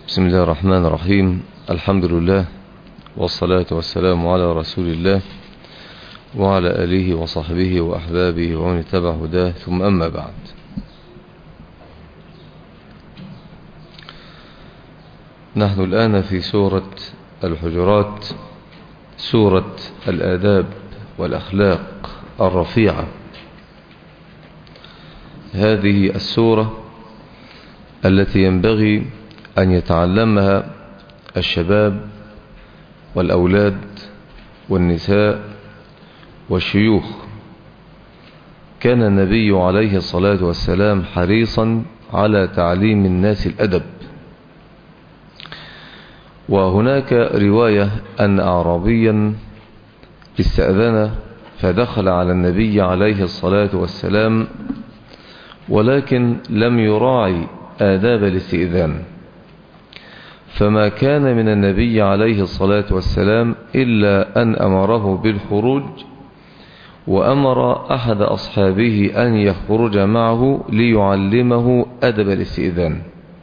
بسم الله الرحمن الرحيم الحمد لله والصلاة والسلام على رسول الله وعلى آله وصحبه وأحبابه ومن اتبع هداه ثم أما بعد نحن الآن في سورة الحجرات سورة الآداب والأخلاق الرفيعة هذه السورة التي ينبغي أن يتعلمها الشباب والأولاد والنساء والشيوخ كان النبي عليه الصلاة والسلام حريصا على تعليم الناس الأدب وهناك رواية أن أعرابيا استأذن فدخل على النبي عليه الصلاة والسلام ولكن لم يراعي آداب الاستئذان فما كان من النبي عليه الصلاة والسلام إلا أن أمره بالخروج وأمر أحد أصحابه أن يخرج معه ليعلمه أدب الاستئذان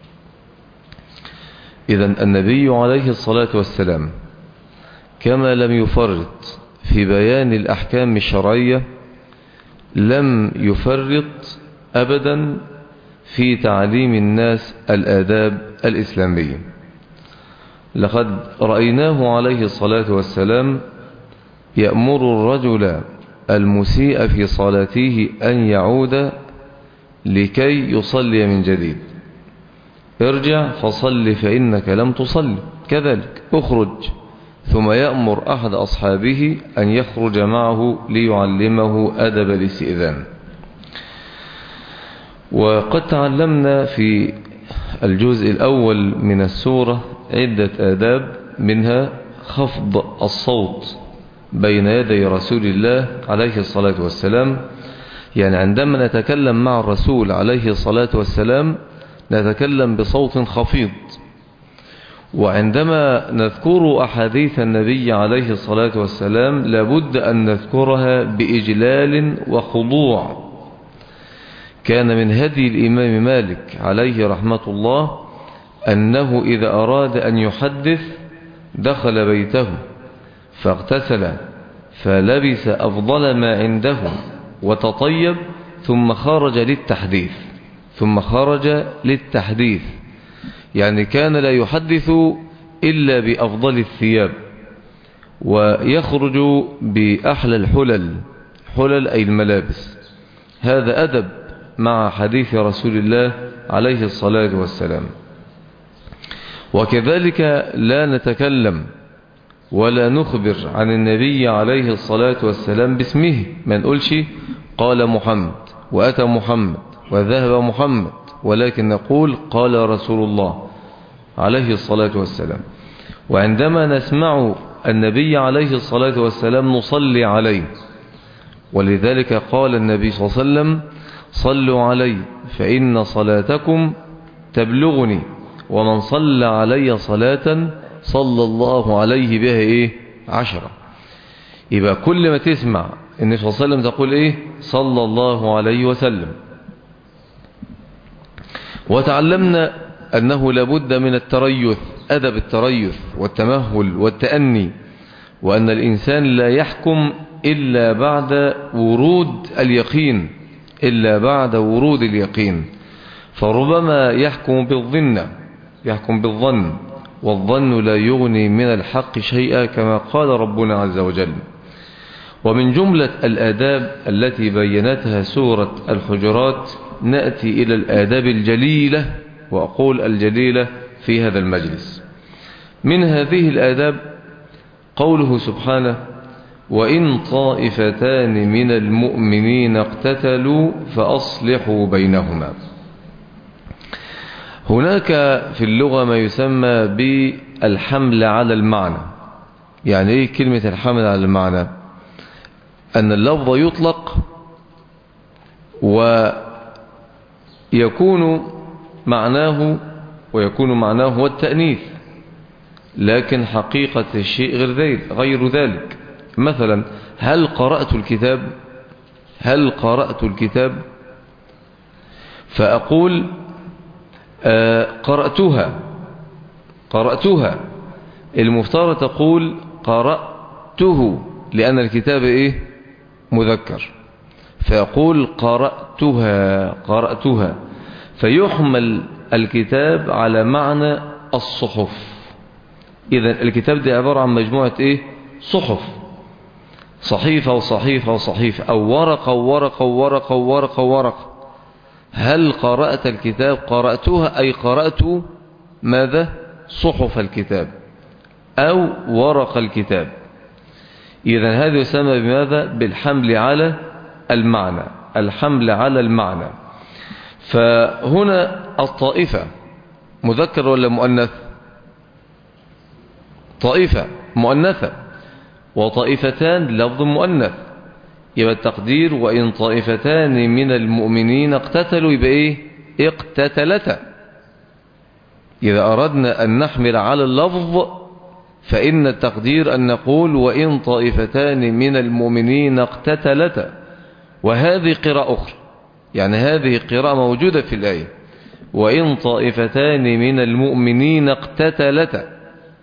إذا النبي عليه الصلاة والسلام كما لم يفرط في بيان الأحكام الشرعية لم يفرط أبدا في تعليم الناس الآداب الإسلامية لقد رأيناه عليه الصلاة والسلام يأمر الرجل المسيء في صلاته أن يعود لكي يصلي من جديد ارجع فصل فإنك لم تصلي كذلك اخرج ثم يأمر أحد أصحابه أن يخرج معه ليعلمه أدب الاستئذان وقد تعلمنا في الجزء الأول من السورة عدة آداب منها خفض الصوت بين يدي رسول الله عليه الصلاة والسلام يعني عندما نتكلم مع الرسول عليه الصلاة والسلام نتكلم بصوت خفيض وعندما نذكر أحاديث النبي عليه الصلاة والسلام لابد أن نذكرها بإجلال وخضوع كان من هدي الإمام مالك عليه رحمة الله أنه إذا أراد أن يحدث دخل بيته فاغتسل فلبس أفضل ما عنده وتطيب ثم خرج للتحديث ثم خرج للتحديث يعني كان لا يحدث إلا بأفضل الثياب ويخرج بأحلى الحلل حلل أي الملابس هذا أدب مع حديث رسول الله عليه الصلاة والسلام وكذلك لا نتكلم ولا نخبر عن النبي عليه الصلاة والسلام باسمه ما نقولش قال محمد وأتى محمد وذهب محمد ولكن نقول قال رسول الله عليه الصلاة والسلام وعندما نسمع النبي عليه الصلاة والسلام نصلي عليه ولذلك قال النبي صلى الله عليه وسلم صلوا علي فإن صلاتكم تبلغني ومن صلى علي صلاة صلى الله عليه بها إيه عشرة يبقى كل ما تسمع النبي صلى الله عليه وسلم تقول إيه صلى الله عليه وسلم وتعلمنا أنه لابد من التريث أدب التريث والتمهل والتأني وأن الإنسان لا يحكم إلا بعد ورود اليقين إلا بعد ورود اليقين فربما يحكم بالظن يحكم بالظن والظن لا يغني من الحق شيئا كما قال ربنا عز وجل ومن جملة الآداب التي بينتها سورة الحجرات نأتي إلى الآداب الجليلة وأقول الجليلة في هذا المجلس من هذه الآداب قوله سبحانه وإن طائفتان من المؤمنين اقتتلوا فأصلحوا بينهما هناك في اللغة ما يسمى بالحمل على المعنى يعني ايه كلمة الحمل على المعنى أن اللفظ يطلق ويكون معناه ويكون معناه هو التأنيث لكن حقيقة الشيء غير ذلك, غير ذلك مثلا هل قرأت الكتاب هل قرأت الكتاب فأقول آه قرأتها قرأتها المفترض تقول قرأته لأن الكتاب إيه مذكر فيقول قرأتها قرأتها فيحمل الكتاب على معنى الصحف إذا الكتاب ده عبارة عن مجموعة إيه صحف صحيفة وصحيفة وصحيفة أو ورقة وورقة وورقة وورقة وورقة هل قرأت الكتاب قرأتها أي قرأت ماذا صحف الكتاب أو ورق الكتاب إذا هذا يسمى بماذا بالحمل على المعنى الحمل على المعنى فهنا الطائفة مذكر ولا مؤنث طائفة مؤنثة وطائفتان لفظ مؤنث يبقى التقدير وإن طائفتان من المؤمنين اقتتلوا يبقى إيه اقتتلتا إذا أردنا أن نحمل على اللفظ فإن التقدير أن نقول وإن طائفتان من المؤمنين اقتتلتا وهذه قراءة أخرى يعني هذه قراءة موجودة في الآية وإن طائفتان من المؤمنين اقتتلتا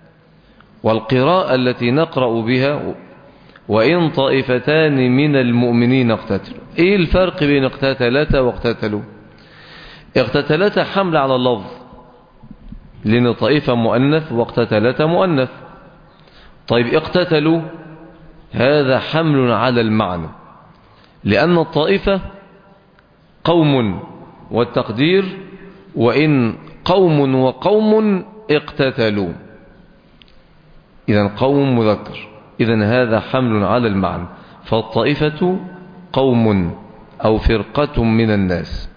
والقراءة التي نقرأ بها وإن طائفتان من المؤمنين اقتتلوا إيه الفرق بين اقتتلتا واقتتلوا اقتتلتا حمل على اللفظ لأن طائفة مؤنث واقتتلتا مؤنث طيب اقتتلوا هذا حمل على المعنى لأن الطائفة قوم والتقدير وإن قوم وقوم اقتتلوا إذا قوم مذكر إذا هذا حمل على المعنى فالطائفة قوم أو فرقة من الناس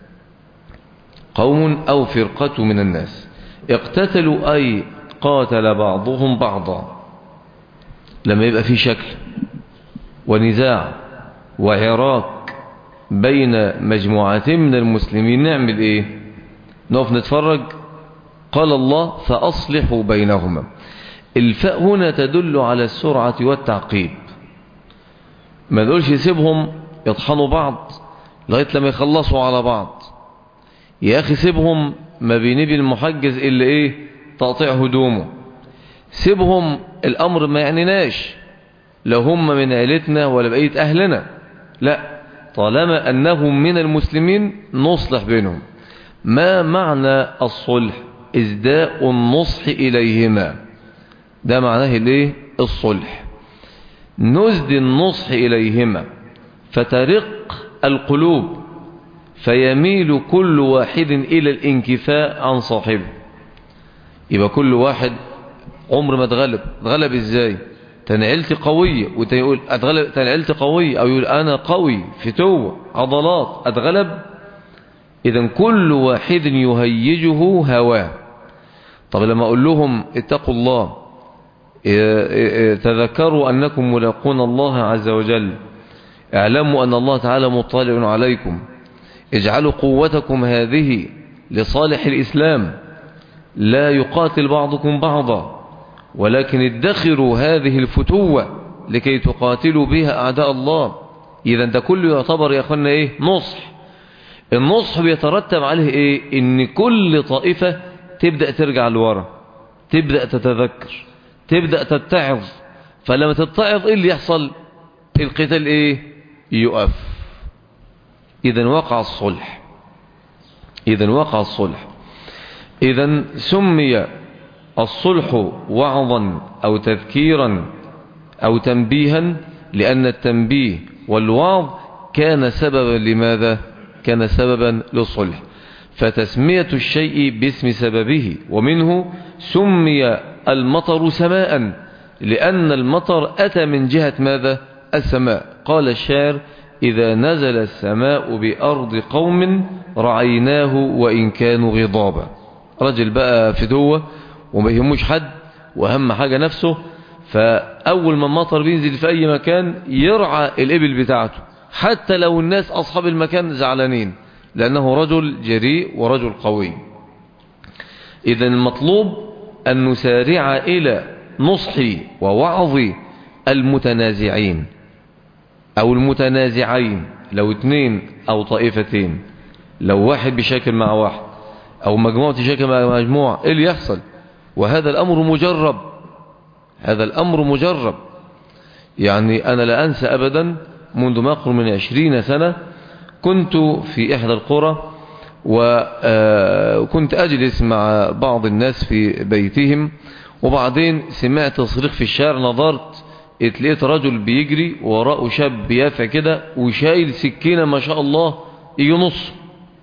قوم أو فرقة من الناس اقتتلوا أي قاتل بعضهم بعضا لما يبقى في شكل ونزاع وعراك بين مجموعتين من المسلمين نعمل ايه نقف نتفرج قال الله فأصلحوا بينهما الفاء هنا تدل على السرعة والتعقيب ما نقولش يسيبهم يطحنوا بعض لغاية لما يخلصوا على بعض يا أخي سيبهم ما بينبي المحجز إلا إيه تقطيع هدومه سيبهم الأمر ما يعنيناش لو هم من عيلتنا ولا بقية أهلنا لا طالما أنهم من المسلمين نصلح بينهم ما معنى الصلح ازداء النصح إليهما ده معناه الايه الصلح نزد النصح إليهما فترق القلوب فيميل كل واحد إلى الانكفاء عن صاحبه يبقى كل واحد عمر ما اتغلب اتغلب ازاي تنعلت قوية وتقول اتغلب تنعلت قوية او يقول انا قوي فتوة عضلات اتغلب اذا كل واحد يهيجه هواه طب لما اقول لهم اتقوا الله تذكروا انكم ملاقون الله عز وجل اعلموا ان الله تعالى مطلع عليكم اجعلوا قوتكم هذه لصالح الاسلام لا يقاتل بعضكم بعضا ولكن ادخروا هذه الفتوة لكي تقاتلوا بها أعداء الله إذا ده كله يعتبر يا أخوانا إيه نصح النصح بيترتب عليه إيه إن كل طائفة تبدأ ترجع لورا تبدأ تتذكر تبدأ تتعظ فلما تتعظ إيه اللي يحصل القتال إيه يقف إذا وقع الصلح إذا وقع الصلح إذا سمي الصلح وعظا أو تذكيرا أو تنبيها لأن التنبيه والوعظ كان سببا لماذا كان سببا للصلح فتسمية الشيء باسم سببه ومنه سمي المطر سماء لأن المطر أتى من جهة ماذا السماء قال الشاعر إذا نزل السماء بأرض قوم رعيناه وإن كانوا غضابا رجل بقى فدوة وما يهموش حد وأهم حاجة نفسه فأول ما المطر بينزل في أي مكان يرعى الإبل بتاعته حتى لو الناس أصحاب المكان زعلانين لأنه رجل جريء ورجل قوي إذا المطلوب أن نسارع إلى نصح ووعظ المتنازعين أو المتنازعين لو اثنين أو طائفتين لو واحد بيشاكل مع واحد أو مجموعة تشاكل مع مجموعة إيه اللي يحصل وهذا الأمر مجرب هذا الأمر مجرب يعني أنا لا أنسى أبدا منذ ما أقرب من عشرين سنة كنت في إحدى القرى وكنت أجلس مع بعض الناس في بيتهم وبعدين سمعت صريخ في الشارع نظرت اتلقيت رجل بيجري وراءه شاب بيافع كده وشايل سكينة ما شاء الله يجي نص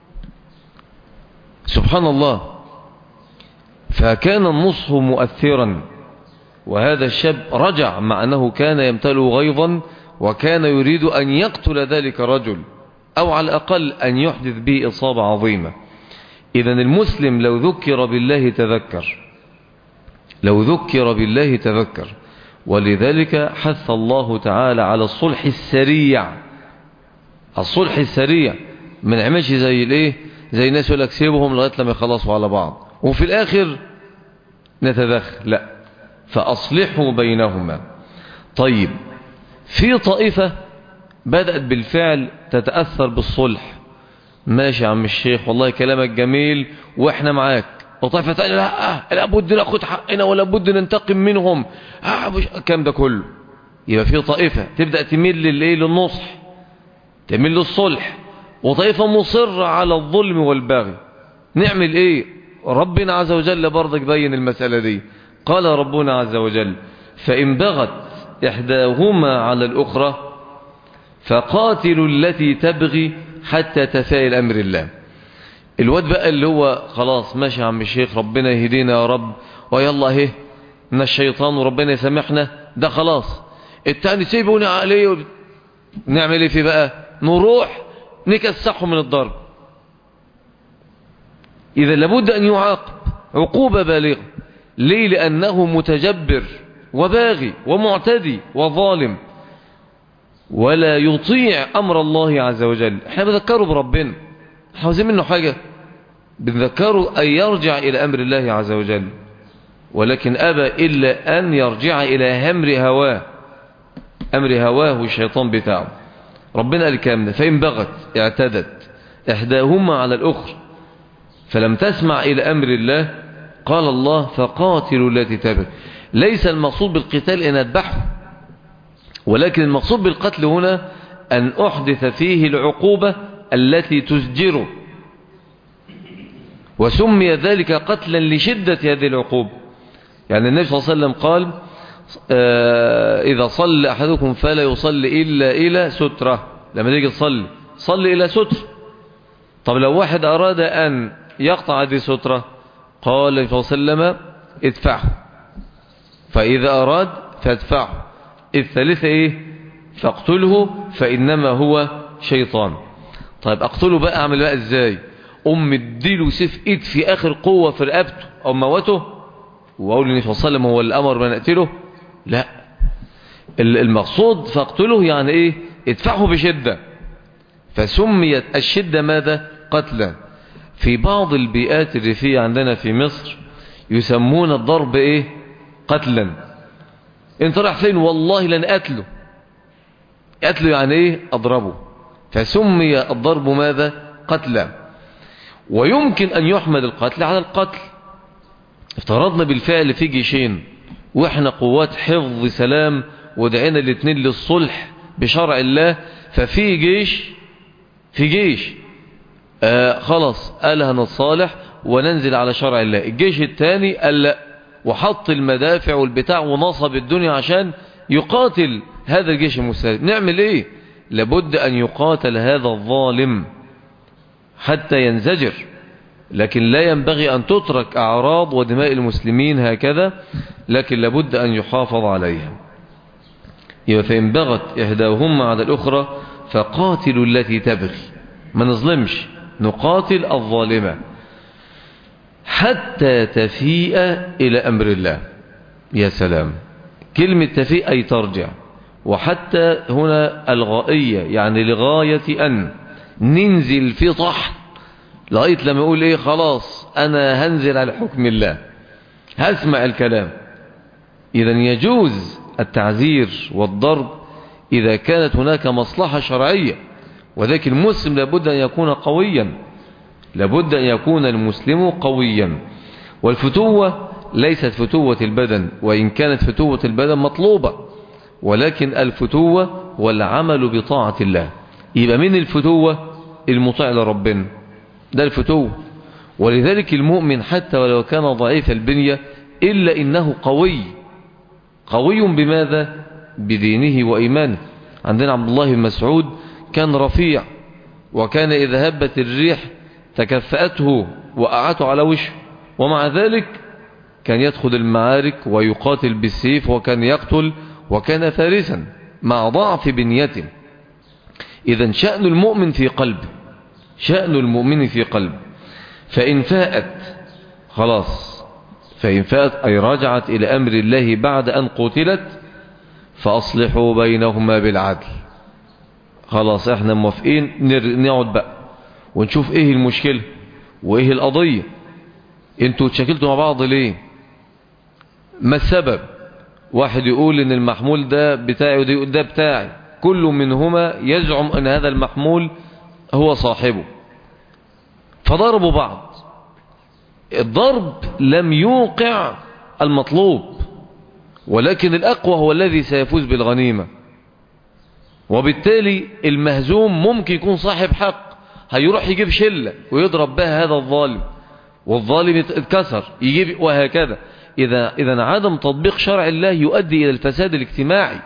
سبحان الله فكان النصح مؤثرا وهذا الشاب رجع مع أنه كان يمتلئ غيظا وكان يريد أن يقتل ذلك الرجل أو على الأقل أن يحدث به إصابة عظيمة إذا المسلم لو ذكر بالله تذكر لو ذكر بالله تذكر ولذلك حث الله تعالى على الصلح السريع الصلح السريع من عمش زي الايه زي الناس يقول لك سيبهم لغايه لما يخلصوا على بعض وفي الاخر نتدخل لا فاصلحوا بينهما طيب في طائفه بدات بالفعل تتاثر بالصلح ماشي يا عم الشيخ والله كلامك جميل واحنا معاك وطائفة ثانية لا لابد ناخد حقنا ولا بد ننتقم منهم الكلام ده كله يبقى في طائفة تبدأ تميل للايه للنصح تميل للصلح وطائفة مصرة على الظلم والبغي نعمل ايه ربنا عز وجل برضك بين المسألة دي قال ربنا عز وجل فإن بغت إحداهما على الأخرى فقاتلوا التي تبغي حتى تفاءل أمر الله الواد بقى اللي هو خلاص ماشي يا عم الشيخ ربنا يهدينا يا رب ويلا اهي من الشيطان وربنا يسامحنا ده خلاص التاني سيبوني عليه نعمل ايه فيه بقى نروح نكسحه من الضرب اذا لابد ان يعاقب عقوبة بالغة ليه لانه متجبر وباغي ومعتدي وظالم ولا يطيع امر الله عز وجل احنا بذكره بربنا عاوزين منه حاجة بنذكره أن يرجع إلى أمر الله عز وجل ولكن أبى إلا أن يرجع إلى أمر هواه أمر هواه الشيطان بتاعه ربنا قال الكلام فإن بغت اعتدت إحداهما على الأخرى فلم تسمع إلى أمر الله قال الله فقاتلوا التي تبغي ليس المقصود بالقتال أن أذبحه ولكن المقصود بالقتل هنا أن أحدث فيه العقوبة التي تزجره وسمي ذلك قتلا لشدة هذه العقوبة يعني النبي صلى الله عليه وسلم قال آه إذا صلى أحدكم فلا يصلي إلا إلى سترة لما تيجي تصلي صلي إلى ستر طب لو واحد أراد أن يقطع هذه سترة قال النبي صلى الله عليه وسلم ادفعه فإذا أراد فادفعه الثالثة إيه فاقتله فإنما هو شيطان طيب اقتله بقى اعمل بقى ازاي ام اديله سيف ايد في اخر قوة في رقبته او موته واقول النبي صلى الله عليه وسلم هو الامر ما نقتله لا المقصود فاقتله يعني ايه ادفعه بشدة فسميت الشدة ماذا قتلا في بعض البيئات الريفية عندنا في مصر يسمون الضرب ايه قتلا انت راح فين والله لن قتله قتله يعني ايه اضربه فسمي الضرب ماذا قتلا ويمكن أن يحمل القتل على القتل افترضنا بالفعل في جيشين واحنا قوات حفظ سلام ودعينا الاثنين للصلح بشرع الله ففي جيش في جيش آه خلاص قال هنتصالح وننزل على شرع الله الجيش الثاني قال لا وحط المدافع والبتاع ونصب الدنيا عشان يقاتل هذا الجيش المسلم نعمل ايه لابد أن يقاتل هذا الظالم حتى ينزجر لكن لا ينبغي أن تترك أعراض ودماء المسلمين هكذا لكن لابد أن يحافظ عليها يبقى فإن بغت إهداهما على الأخرى فقاتلوا التي تبغي ما نظلمش نقاتل الظالمة حتى تفيء إلى أمر الله يا سلام كلمة تفيء أي ترجع وحتى هنا الغائية يعني لغاية أن ننزل في طحن لغاية لما يقول إيه خلاص أنا هنزل على حكم الله هسمع الكلام إذا يجوز التعزير والضرب إذا كانت هناك مصلحة شرعية وذلك المسلم لابد أن يكون قويا لابد أن يكون المسلم قويا والفتوة ليست فتوة البدن وإن كانت فتوة البدن مطلوبة ولكن الفتوة والعمل بطاعة الله يبقى من الفتوة المطيع لربنا ده الفتوة ولذلك المؤمن حتى ولو كان ضعيف البنية إلا إنه قوي قوي بماذا بدينه وإيمانه عندنا عبد الله بن مسعود كان رفيع وكان إذا هبت الريح تكفأته وقعته على وشه ومع ذلك كان يدخل المعارك ويقاتل بالسيف وكان يقتل وكان فارسا مع ضعف بنيته إذا شأن المؤمن في قلبه شأن المؤمن في قلبه فإن فاءت خلاص فإن فاءت أي رجعت إلى أمر الله بعد أن قتلت فأصلحوا بينهما بالعدل خلاص احنا موافقين نقعد بقى ونشوف ايه المشكلة وايه القضية انتوا اتشكلتوا مع بعض ليه ما السبب واحد يقول ان المحمول ده بتاعي وده يقول ده بتاعي كل منهما يزعم ان هذا المحمول هو صاحبه فضربوا بعض الضرب لم يوقع المطلوب ولكن الأقوى هو الذي سيفوز بالغنيمة وبالتالي المهزوم ممكن يكون صاحب حق هيروح يجيب شلة ويضرب بها هذا الظالم والظالم اتكسر يجيب وهكذا إذا, إذا عدم تطبيق شرع الله يؤدي إلى الفساد الاجتماعي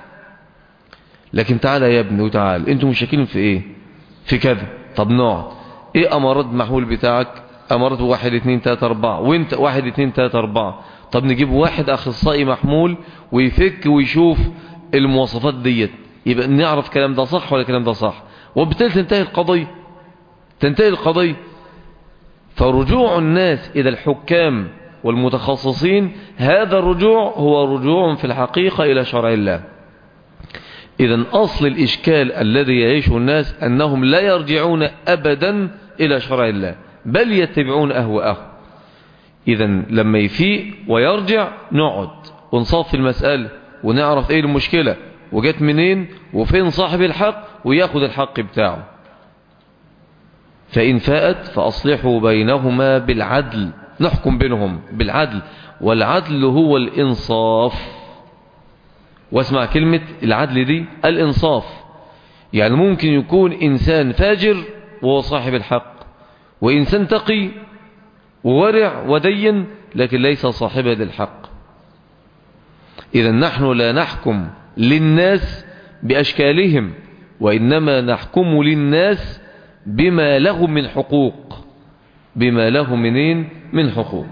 لكن تعالى يا ابني وتعال انتم مشاكلين في ايه في كذا طب نقعد ايه امارات المحمول بتاعك امارات واحد اتنين تلاتة اربعة وانت واحد اتنين تلاتة اربعة طب نجيب واحد اخصائي محمول ويفك ويشوف المواصفات ديت يبقى نعرف الكلام ده صح ولا الكلام ده صح وبالتالي تنتهي القضية تنتهي القضية فرجوع الناس إلى الحكام والمتخصصين هذا الرجوع هو رجوع في الحقيقة إلى شرع الله إذا أصل الإشكال الذي يعيشه الناس أنهم لا يرجعون أبدا إلى شرع الله بل يتبعون أهواءهم إذا لما يفيق ويرجع نقعد ونصف المسألة ونعرف إيه المشكلة وجت منين وفين صاحب الحق وياخد الحق بتاعه فإن فاءت فأصلحوا بينهما بالعدل نحكم بينهم بالعدل والعدل هو الإنصاف واسمع كلمة العدل دي الإنصاف يعني ممكن يكون إنسان فاجر وهو صاحب الحق وإنسان تقي وورع ودين لكن ليس صاحبا للحق إذا نحن لا نحكم للناس بأشكالهم وإنما نحكم للناس بما لهم من حقوق بما لهم منين من حقوق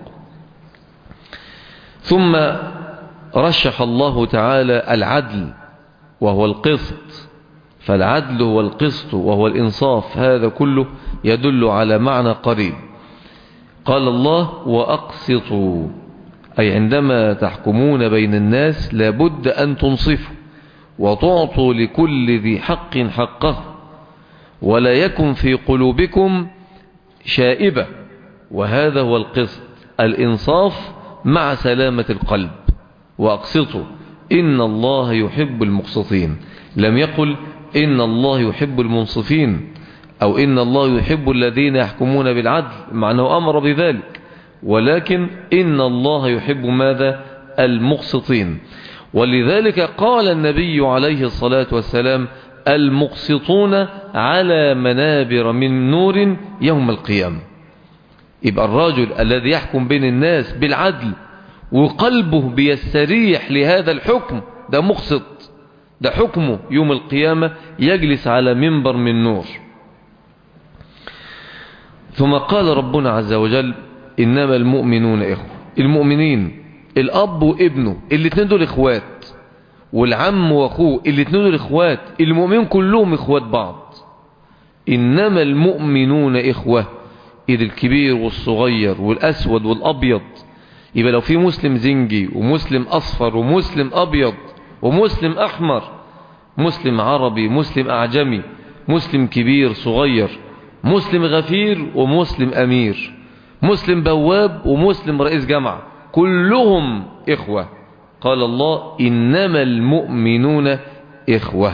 ثم رشح الله تعالى العدل وهو القسط فالعدل هو القسط وهو الإنصاف هذا كله يدل على معنى قريب قال الله وأقسطوا أي عندما تحكمون بين الناس لابد أن تنصفوا وتعطوا لكل ذي حق حقه ولا يكن في قلوبكم شائبة وهذا هو القسط الإنصاف مع سلامة القلب وأقسطوا إن الله يحب المقسطين لم يقل إن الله يحب المنصفين أو إن الله يحب الذين يحكمون بالعدل مع أنه أمر بذلك ولكن إن الله يحب ماذا المقسطين ولذلك قال النبي عليه الصلاة والسلام المقسطون على منابر من نور يوم القيامة يبقى الرجل الذي يحكم بين الناس بالعدل وقلبه بيستريح لهذا الحكم ده مقسط ده حكمه يوم القيامة يجلس على منبر من نور ثم قال ربنا عز وجل إنما المؤمنون إخوة المؤمنين الأب وابنه الاثنين دول إخوات والعم وأخوه الاثنين دول إخوات المؤمنين كلهم إخوات بعض إنما المؤمنون إخوة إذ الكبير والصغير والأسود والأبيض يبقى لو في مسلم زنجي ومسلم أصفر ومسلم أبيض ومسلم أحمر مسلم عربي مسلم أعجمي مسلم كبير صغير مسلم غفير ومسلم أمير مسلم بواب ومسلم رئيس جامعة كلهم إخوة قال الله إنما المؤمنون إخوة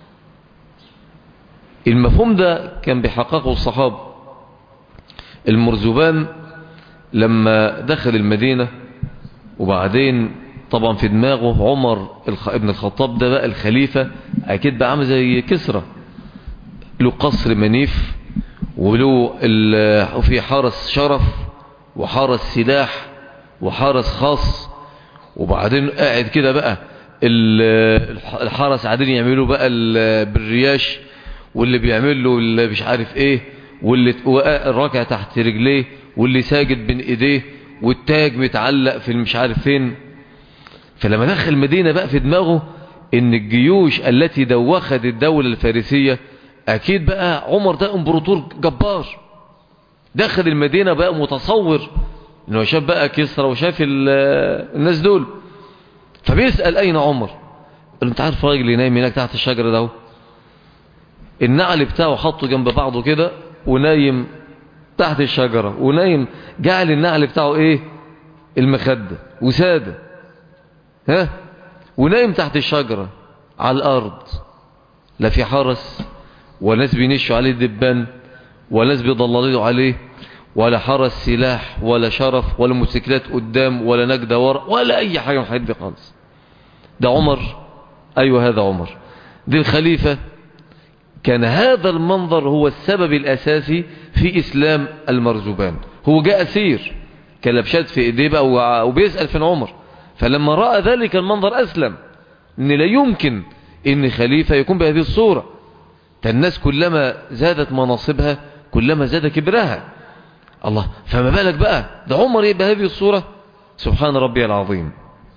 المفهوم ده كان بحققه الصحابة المرزبان لما دخل المدينة وبعدين طبعا في دماغه عمر الخ... ابن الخطاب ده بقى الخليفة اكيد بقى عامل زي كسرى له قصر منيف وله ال... وفي حارس شرف وحارس سلاح وحارس خاص وبعدين قاعد كده بقى ال- الحرس قاعدين يعملوا بقى ال- بالرياش واللي بيعمل له اللي مش عارف ايه واللي الراكع تحت رجليه واللي ساجد بين ايديه والتاج متعلق في مش عارف فين فلما دخل المدينة بقى في دماغه ان الجيوش التي دوخت الدولة الفارسية اكيد بقى عمر ده امبراطور جبار دخل المدينة بقى متصور انه شاف بقى كسرى وشاف ال- الناس دول فبيسأل اين عمر قال له انت عارف الراجل اللي نايم هناك تحت الشجرة ده اهو؟ النعل بتاعه حطه جنب بعضه كده ونايم تحت الشجرة ونايم جعل النعل بتاعه ايه المخدة وسادة ها ونايم تحت الشجرة على الارض لا في حرس ولا ناس بينشوا عليه الدبان ولا ناس بيضللوا عليه ولا حرس سلاح ولا شرف ولا موتوسيكلات قدام ولا نجدة ورا ولا اي حاجة من الحاجات دي خالص ده عمر ايوه هذا عمر دي الخليفة كان هذا المنظر هو السبب الاساسي في اسلام المرزبان هو جاء اسير كان لبشات في ايديه بقى وع- وبيسأل فين عمر فلما رأى ذلك المنظر اسلم ان لا يمكن ان خليفة يكون بهذه الصورة ده الناس كلما زادت مناصبها كلما زاد كبرها الله فما بالك بقى ده عمر يبقى هذه الصورة سبحان ربي العظيم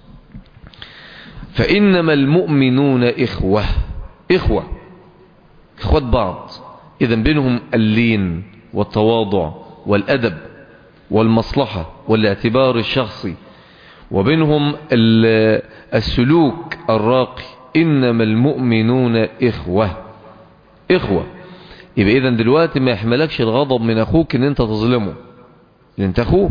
فإنما المؤمنون إخوة إخوة إخوة بعض إذا بينهم اللين والتواضع والأدب والمصلحة والاعتبار الشخصي وبينهم ال- السلوك الراقي إنما المؤمنون إخوة إخوة يبقى إذا دلوقتي ما يحملكش الغضب من أخوك إن أنت تظلمه لأن أنت أخوه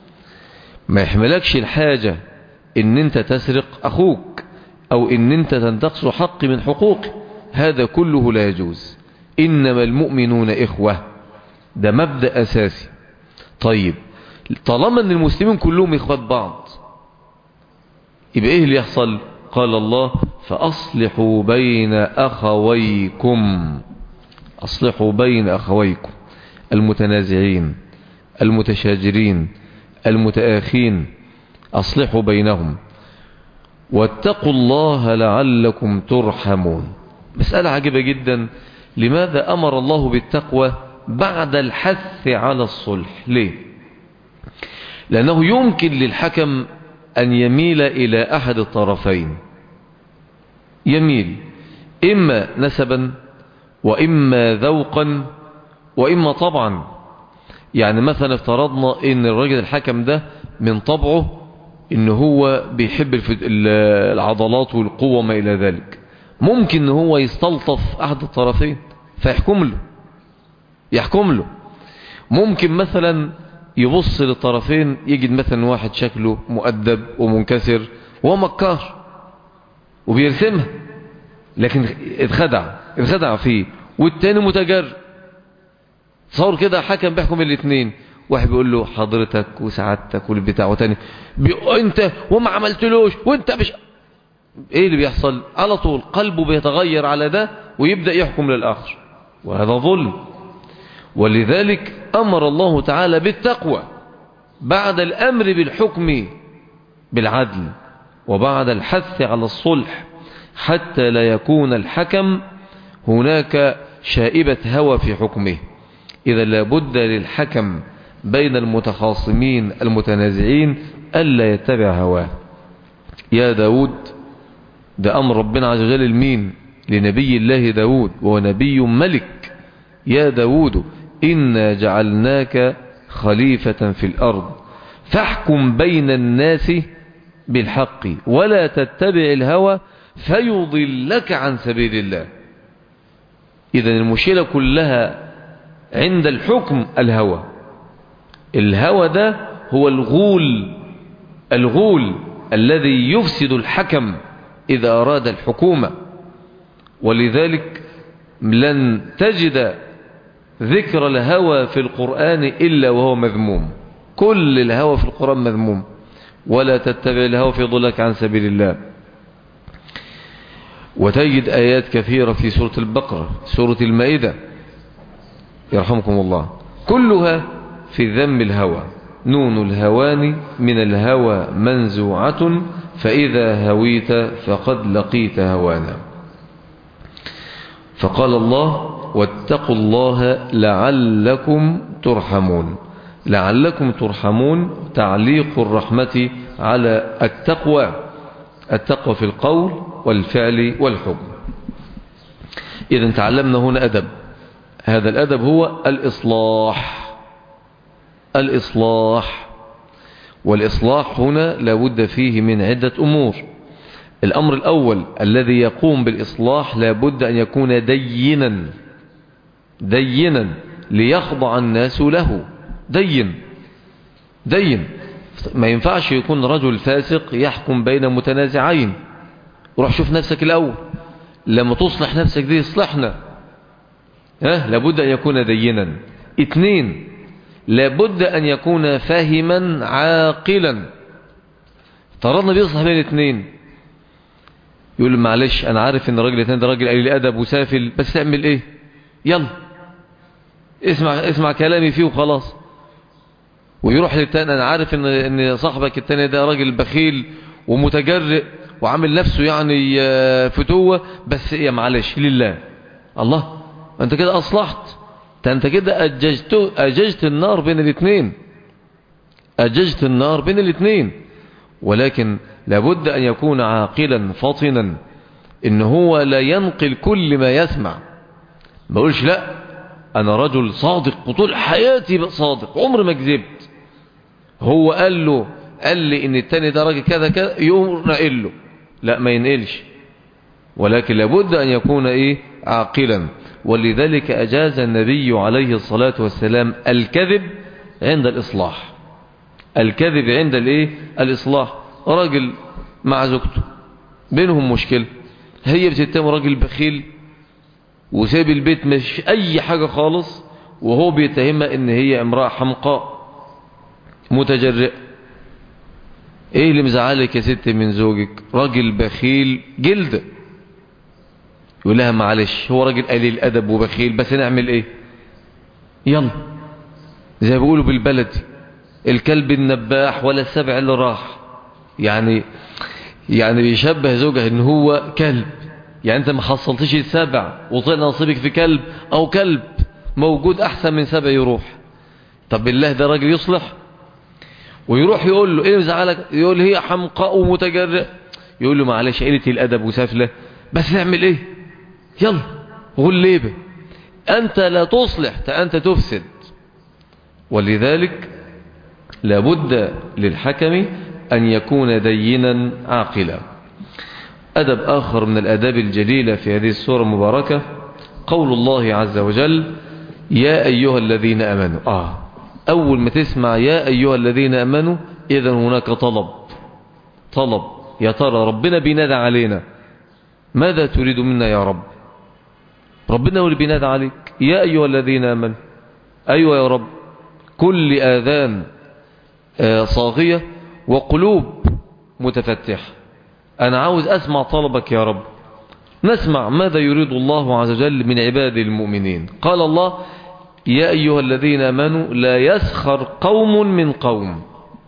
ما يحملكش الحاجة إن أنت تسرق أخوك أو إن أنت تنتقص حق من حقوقه هذا كله لا يجوز إنما المؤمنون إخوة ده مبدأ أساسي طيب طالما أن المسلمين كلهم إخوات بعض يبقى إيه اللي يحصل قال الله فأصلحوا بين أخويكم أصلحوا بين أخويكم المتنازعين المتشاجرين المتآخين أصلحوا بينهم واتقوا الله لعلكم ترحمون مسألة عجيبة جدا لماذا أمر الله بالتقوى بعد الحث على الصلح ليه لأنه يمكن للحكم أن يميل إلى أحد الطرفين يميل إما نسبا وإما ذوقا وإما طبعا يعني مثلا افترضنا ان الراجل الحكم ده من طبعه ان هو بيحب الفد- ال- العضلات والقوة وما الى ذلك ممكن ان هو يستلطف احد الطرفين فيحكم له يحكم له ممكن مثلا يبص للطرفين يجد مثلا واحد شكله مؤدب ومنكسر وهو مكار وبيرسمها لكن اتخدع اتخدع فيه والتاني متجر تصور كده حكم بيحكم الاثنين واحد بيقول له حضرتك وسعادتك والبتاع وتاني بي... انت وما عملتلوش وانت مش ايه اللي بيحصل على طول قلبه بيتغير على ده ويبدأ يحكم للآخر وهذا ظلم ولذلك أمر الله تعالى بالتقوى بعد الأمر بالحكم بالعدل وبعد الحث على الصلح حتى لا يكون الحكم هناك شائبة هوى في حكمه إذا لابد للحكم بين المتخاصمين المتنازعين ألا يتبع هواه يا داود ده أمر ربنا عز وجل المين لنبي الله داود وهو نبي ملك يا داود إنا جعلناك خليفة في الأرض فاحكم بين الناس بالحق ولا تتبع الهوى فيضلك عن سبيل الله إذا المشكلة كلها عند الحكم الهوى الهوى ده هو الغول الغول الذي يفسد الحكم إذا أراد الحكومة ولذلك لن تجد ذكر الهوى في القرآن إلا وهو مذموم كل الهوى في القرآن مذموم ولا تتبع الهوى في ضلك عن سبيل الله وتجد آيات كثيرة في سورة البقرة سورة المائدة يرحمكم الله كلها في ذم الهوى نون الهوان من الهوى منزوعة فإذا هويت فقد لقيت هوانا فقال الله واتقوا الله لعلكم ترحمون لعلكم ترحمون تعليق الرحمة على التقوى التقوى في القول والفعل والحكم إذا تعلمنا هنا أدب هذا الأدب هو الإصلاح الإصلاح والإصلاح هنا لابد فيه من عدة أمور الأمر الأول الذي يقوم بالإصلاح لابد أن يكون دينا دينا ليخضع الناس له دين دين ما ينفعش يكون رجل فاسق يحكم بين متنازعين روح شوف نفسك الأول لما تصلح نفسك دي اصلحنا ها لابد أن يكون دينا اثنين لابد أن يكون فاهما عاقلا طردنا بيصلح بين الاثنين يقول معلش أنا عارف إن الراجل الثاني ده راجل قليل أدب وسافل بس تعمل إيه يلا اسمع اسمع كلامي فيه وخلاص ويروح للتاني انا عارف ان ان صاحبك التاني ده راجل بخيل ومتجرئ وعامل نفسه يعني فتوة بس ايه معلش لله الله انت كده اصلحت انت كده اججت اججت النار بين الاثنين اججت النار بين الاثنين ولكن لابد ان يكون عاقلا فطنا ان هو لا ينقل كل ما يسمع ما يقولش لا انا رجل صادق وطول حياتي صادق عمر ما كذبت هو قال له قال لي ان التاني ده راجل كذا كذا يوم نقل له لا ما ينقلش ولكن لابد ان يكون ايه عاقلا ولذلك اجاز النبي عليه الصلاة والسلام الكذب عند الاصلاح الكذب عند الايه الاصلاح راجل مع زوجته بينهم مشكلة هي بتتهم راجل بخيل وساب البيت مش اي حاجة خالص وهو بيتهمها ان هي امرأة حمقاء متجرئ ايه اللي مزعلك يا ست من زوجك راجل بخيل جلد يقول لها معلش هو راجل قليل ادب وبخيل بس نعمل ايه يلا زي ما بيقولوا بالبلدي الكلب النباح ولا السبع اللي راح يعني يعني بيشبه زوجها ان هو كلب يعني انت ما حصلتش السبع وطلع نصيبك في كلب او كلب موجود احسن من سبع يروح طب بالله ده راجل يصلح ويروح يقول له ايه مزعلك يقول هي حمقاء ومتجرئ يقول له معلش قلة الادب وسافله بس نعمل ايه يلا غليبه انت لا تصلح انت تفسد ولذلك لابد للحكم ان يكون دينا عاقلا أدب آخر من الأداب الجليلة في هذه السورة المباركة قول الله عز وجل يا أيها الذين أمنوا آه أول ما تسمع يا أيها الذين أمنوا إذا هناك طلب طلب يا ترى ربنا بينادى علينا ماذا تريد منا يا رب ربنا هو اللي بينادى عليك يا أيها الذين أمنوا أيوة يا رب كل آذان آه صاغية وقلوب متفتحة أنا عاوز أسمع طلبك يا رب نسمع ماذا يريد الله عز وجل من عباده المؤمنين قال الله يا أيها الذين أمنوا لا يسخر قوم من قوم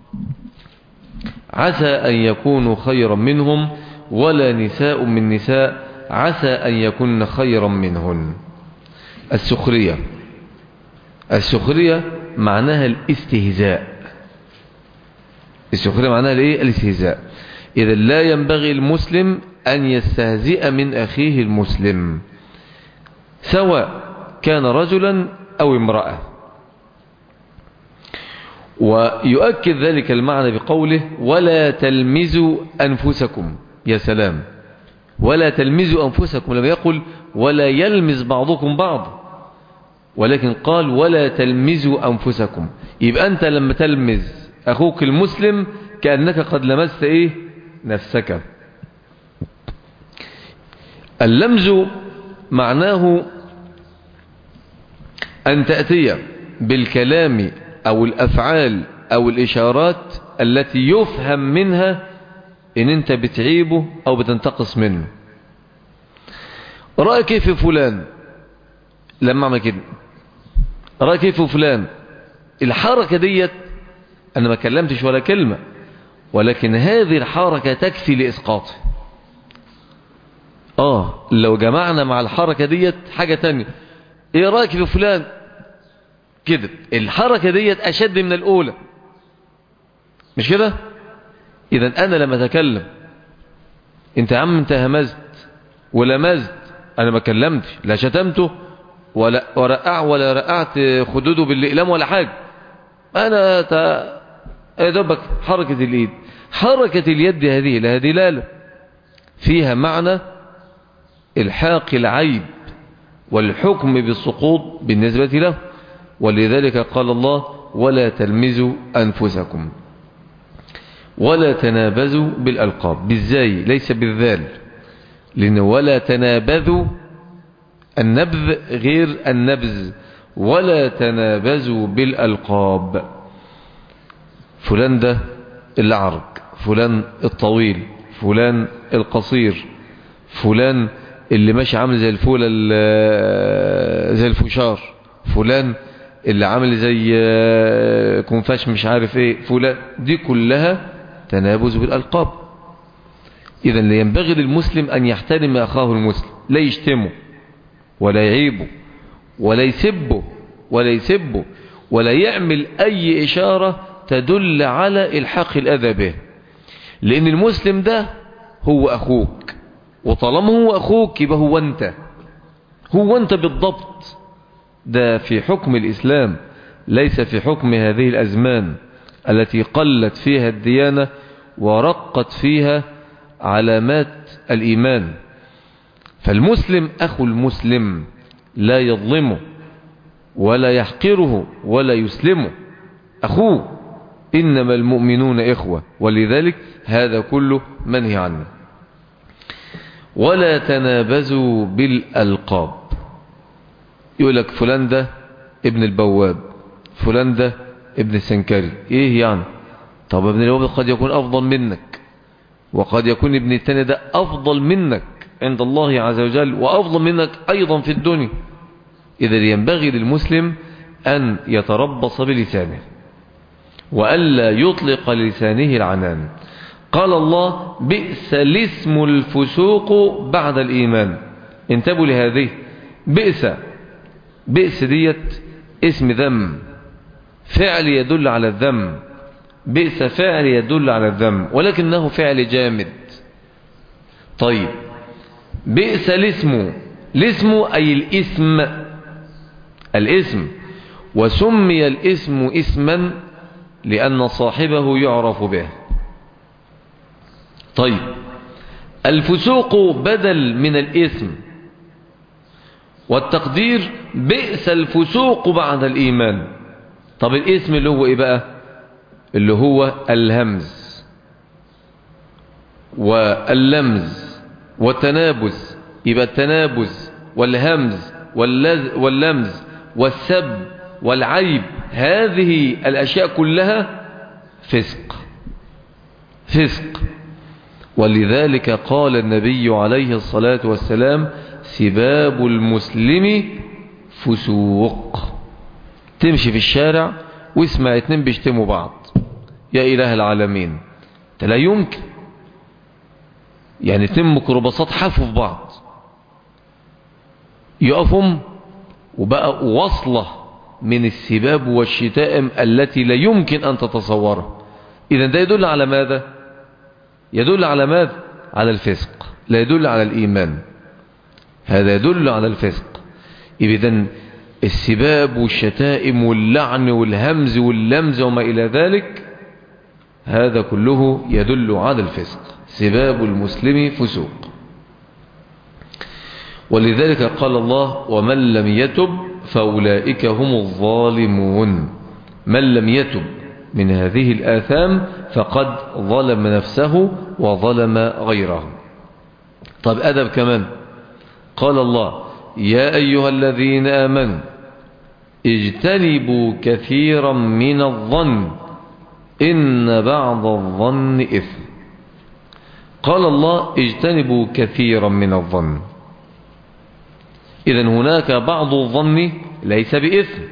عسى أن يكونوا خيرا منهم ولا نساء من نساء عسى أن يكون خيرا منهن السخرية السخرية معناها الاستهزاء السخرية معناها الايه الاستهزاء إذا لا ينبغي المسلم أن يستهزئ من أخيه المسلم سواء كان رجلا أو امرأة ويؤكد ذلك المعنى بقوله ولا تلمزوا أنفسكم يا سلام ولا تلمزوا أنفسكم لم يقل ولا يلمز بعضكم بعض ولكن قال ولا تلمزوا أنفسكم يبقى أنت لما تلمز أخوك المسلم كأنك قد لمست إيه نفسك اللمز معناه أن تأتي بالكلام أو الأفعال أو الإشارات التي يفهم منها ان انت بتعيبه او بتنتقص منه رأيك كيف فلان لما عمل كده رأيك كيف فلان الحركة ديت انا ما كلمتش ولا كلمة ولكن هذه الحركة تكفي لإسقاطه اه لو جمعنا مع الحركة ديت حاجة تانية ايه رأيك في فلان كده الحركة ديت اشد من الاولى مش كده اذا انا لما اتكلم انت يا عم انت همزت ولمزت انا ما كلمتش لا شتمته ولا ورقع ولا رقعت خدوده بالاقلام ولا حاجة انا تا... يا دوبك حركة اليد حركة اليد هذه لها دلالة فيها معنى الحاق العيب والحكم بالسقوط بالنسبة له ولذلك قال الله ولا تلمزوا أنفسكم ولا تنابزوا بالألقاب بالزاي ليس بالذال لأن ولا تنابذوا النبذ غير النبذ ولا تنابزوا بالألقاب فلان ده العرج فلان الطويل فلان القصير فلان اللي ماشي عامل زي الفولة زي الفشار فلان اللي عامل زي كنفاش مش عارف ايه فلان دي كلها تنابز بالألقاب إذا ينبغي للمسلم أن يحترم أخاه المسلم لا يشتمه ولا يعيبه ولا يسبه ولا يسبه ولا يعمل أي إشارة تدل على الحاق الأذى به لأن المسلم ده هو أخوك وطالما هو أخوك يبقى هو أنت هو أنت بالضبط ده في حكم الإسلام ليس في حكم هذه الأزمان التي قلت فيها الديانة ورقت فيها علامات الإيمان فالمسلم أخو المسلم لا يظلمه ولا يحقره ولا يسلمه أخوه إنما المؤمنون إخوة ولذلك هذا كله منهي عنه ولا تنابزوا بالألقاب يقول لك فلان ده ابن البواب فلان ده ابن السنكري ايه يعني طب ابن البواب قد يكون افضل منك وقد يكون ابن التاني ده افضل منك عند الله عز وجل وافضل منك ايضا في الدنيا اذا ينبغي للمسلم ان يتربص بلسانه وألا يطلق لسانه العنان قال الله بئس الاسم الفسوق بعد الإيمان انتبهوا لهذه بئس بئس ديت اسم ذم فعل يدل على الذم بئس فعل يدل على الذم ولكنه فعل جامد طيب بئس الاسم الاسم أي الاسم الاسم وسمي الاسم اسما لأن صاحبه يعرف به طيب الفسوق بدل من الإثم والتقدير بئس الفسوق بعد الإيمان طب الإثم اللي هو إيه بقى اللي هو الهمز واللمز والتنابز يبقى التنابز والهمز واللمز والسب والعيب هذه الأشياء كلها فسق فسق ولذلك قال النبي عليه الصلاة والسلام سباب المسلم فسوق تمشي في الشارع واسمع اتنين بيشتموا بعض يا إله العالمين لا يمكن يعني اتنين ميكروباصات حافوا في بعض يقفهم وبقى وصله من السباب والشتائم التي لا يمكن أن تتصورها إذا ده يدل على ماذا يدل على ماذا على الفسق لا يدل على الإيمان هذا يدل على الفسق إذا السباب والشتائم واللعن والهمز واللمز وما إلى ذلك هذا كله يدل على الفسق سباب المسلم فسوق ولذلك قال الله ومن لم يتب فأولئك هم الظالمون من لم يتب من هذه الآثام فقد ظلم نفسه وظلم غيره طب أدب كمان قال الله يا أيها الذين آمنوا اجتنبوا كثيرا من الظن إن بعض الظن إثم قال الله اجتنبوا كثيرا من الظن إذا هناك بعض الظن ليس بإثم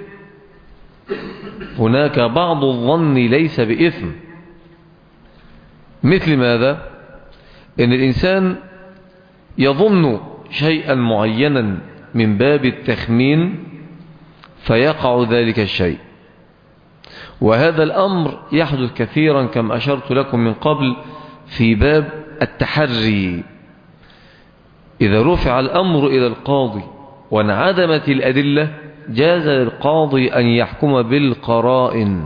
هناك بعض الظن ليس بإثم مثل ماذا إن الإنسان يظن شيئا معينا من باب التخمين فيقع ذلك الشيء وهذا الأمر يحدث كثيرا كما أشرت لكم من قبل في باب التحري إذا رفع الأمر إلى القاضي وانعدمت الأدلة جاز للقاضي أن يحكم بالقرائن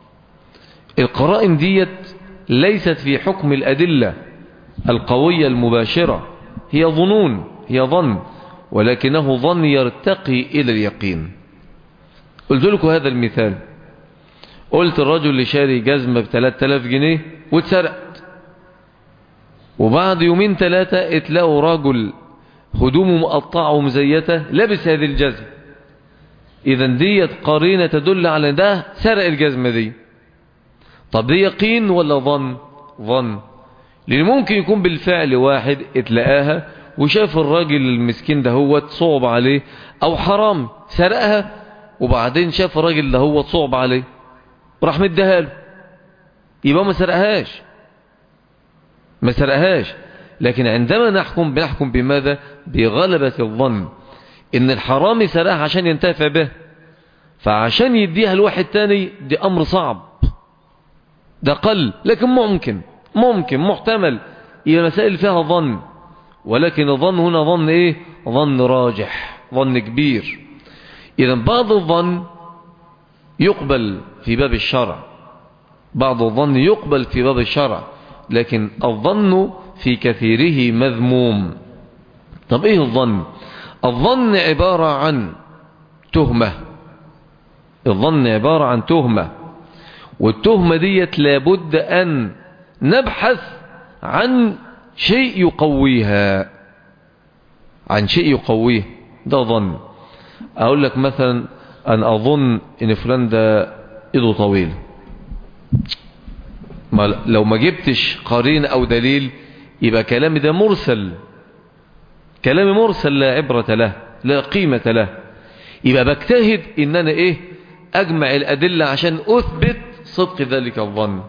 القرائن ديت ليست في حكم الأدلة القوية المباشرة هي ظنون هي ظن ولكنه ظن يرتقي إلى اليقين قلت لكم هذا المثال قلت الرجل اللي شاري جزمة ب 3000 جنيه واتسرقت وبعد يومين ثلاثة اتلاقوا راجل هدومه مقطعة ومزيتة لابس هذه الجزمة اذا ديت قرينة تدل على ده سرق الجزمة دي طب دي يقين ولا ظن ظن لان ممكن يكون بالفعل واحد اتلقاها وشاف الراجل المسكين ده هو صعب عليه او حرام سرقها وبعدين شاف الراجل ده هو صعب عليه راح مديها له يبقى ما سرقهاش ما سرقهاش لكن عندما نحكم بنحكم بماذا بغلبة الظن ان الحرامي سرقها عشان ينتفع به فعشان يديها لواحد تاني دي امر صعب ده قل لكن ممكن ممكن محتمل هي مسائل فيها ظن ولكن الظن هنا ظن ايه ظن راجح ظن كبير اذا بعض الظن يقبل في باب الشرع بعض الظن يقبل في باب الشرع لكن الظن في كثيره مذموم طب ايه الظن الظن عبارة عن تهمة الظن عبارة عن تهمة والتهمة ديت لابد أن نبحث عن شيء يقويها عن شيء يقويه ده ظن أقول لك مثلا أن أظن أن فلان ده إيده طويل ما لو ما جبتش قرين أو دليل يبقى كلامي ده مرسل كلامي مرسل لا عبرة له لا قيمة له يبقى بجتهد ان انا ايه اجمع الادلة عشان اثبت صدق ذلك الظن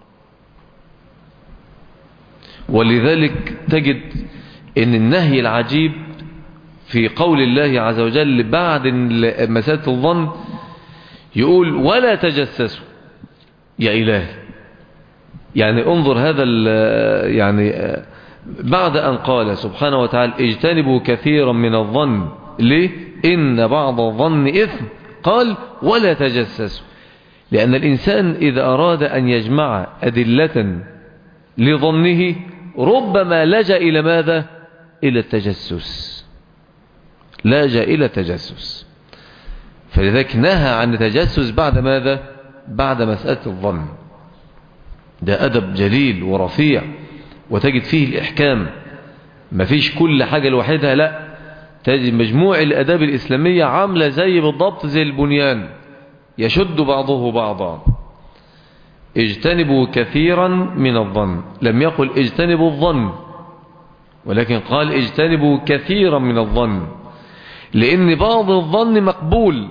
ولذلك تجد ان النهي العجيب في قول الله عز وجل بعد مسألة الظن يقول ولا تجسسوا يا إلهي يعني انظر هذا يعني بعد أن قال سبحانه وتعالى اجتنبوا كثيرا من الظن ليه إن بعض الظن إثم قال ولا تجسسوا لأن الإنسان إذا أراد أن يجمع أدلة لظنه ربما لجأ إلى ماذا إلى التجسس لجأ إلى التجسس فلذلك نهى عن التجسس بعد ماذا بعد مسألة الظن ده أدب جليل ورفيع وتجد فيه الإحكام مفيش كل حاجة لوحدها لا تجد مجموع الأداب الإسلامية عاملة زي بالضبط زي البنيان يشد بعضه بعضا اجتنبوا كثيرا من الظن لم يقل اجتنبوا الظن ولكن قال اجتنبوا كثيرا من الظن لأن بعض الظن مقبول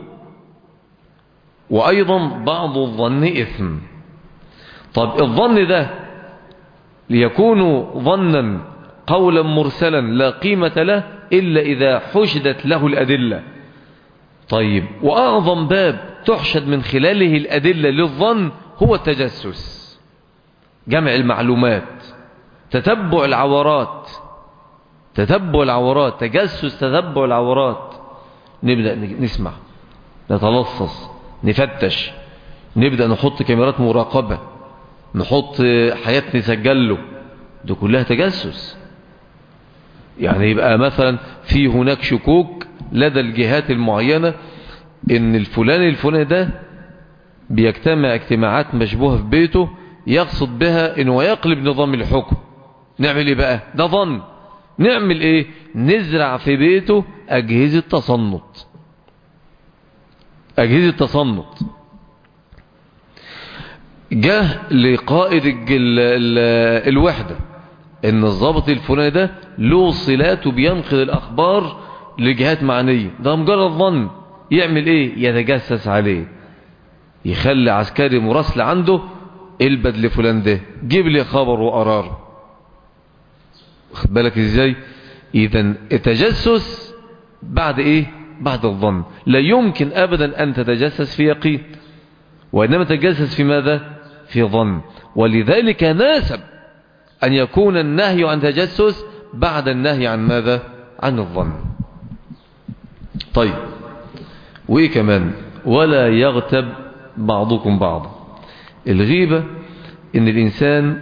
وأيضا بعض الظن إثم طب الظن ده ليكون ظنا قولا مرسلا لا قيمة له إلا إذا حشدت له الأدلة طيب وأعظم باب تحشد من خلاله الأدلة للظن هو التجسس جمع المعلومات تتبع العورات تتبع العورات تجسس تتبع العورات نبدأ نسمع نتلصص نفتش نبدأ نحط كاميرات مراقبة نحط حياة نسجل له ده كلها تجسس يعني يبقى مثلا في هناك شكوك لدى الجهات المعينة ان الفلان الفلاني ده بيجتمع اجتماعات مشبوهة في بيته يقصد بها انه يقلب نظام الحكم نعمل ايه بقى ده ظن نعمل ايه نزرع في بيته اجهزة تصنت اجهزة تصنت جه لقائد ال ال الوحدة ان الضابط الفلاني ده له صلات وبينقل الاخبار لجهات معنية ده مجرد ظن يعمل ايه يتجسس عليه يخلي عسكري مراسل عنده البد لفلان ده جيب لي خبر وقرار خد بالك ازاي اذا التجسس بعد ايه بعد الظن لا يمكن ابدا ان تتجسس في يقين وانما تتجسس في ماذا في ظن ولذلك ناسب ان يكون النهي عن تجسس بعد النهي عن ماذا عن الظن طيب وايه كمان ولا يغتب بعضكم بعضا الغيبة ان الانسان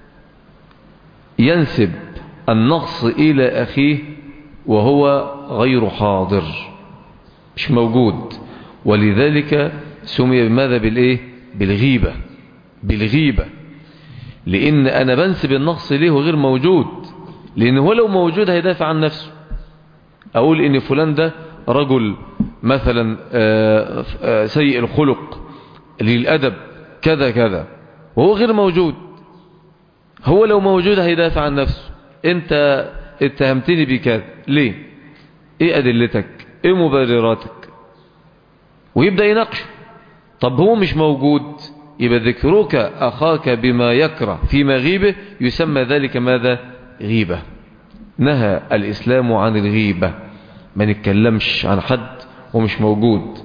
ينسب النقص الى اخيه وهو غير حاضر مش موجود ولذلك سمي بماذا بالايه بالغيبة بالغيبة لان انا بنسب النقص ليه وغير موجود لان هو لو موجود هيدافع عن نفسه اقول ان فلان ده رجل مثلا سيء الخلق للأدب كذا كذا وهو غير موجود هو لو موجود هيدافع عن نفسه انت اتهمتني بكذا ليه ايه ادلتك ايه مبرراتك ويبدأ يناقش طب هو مش موجود يبقى ذكرك اخاك بما يكره في مغيبه يسمى ذلك ماذا غيبة نهى الاسلام عن الغيبة ما نتكلمش عن حد ومش موجود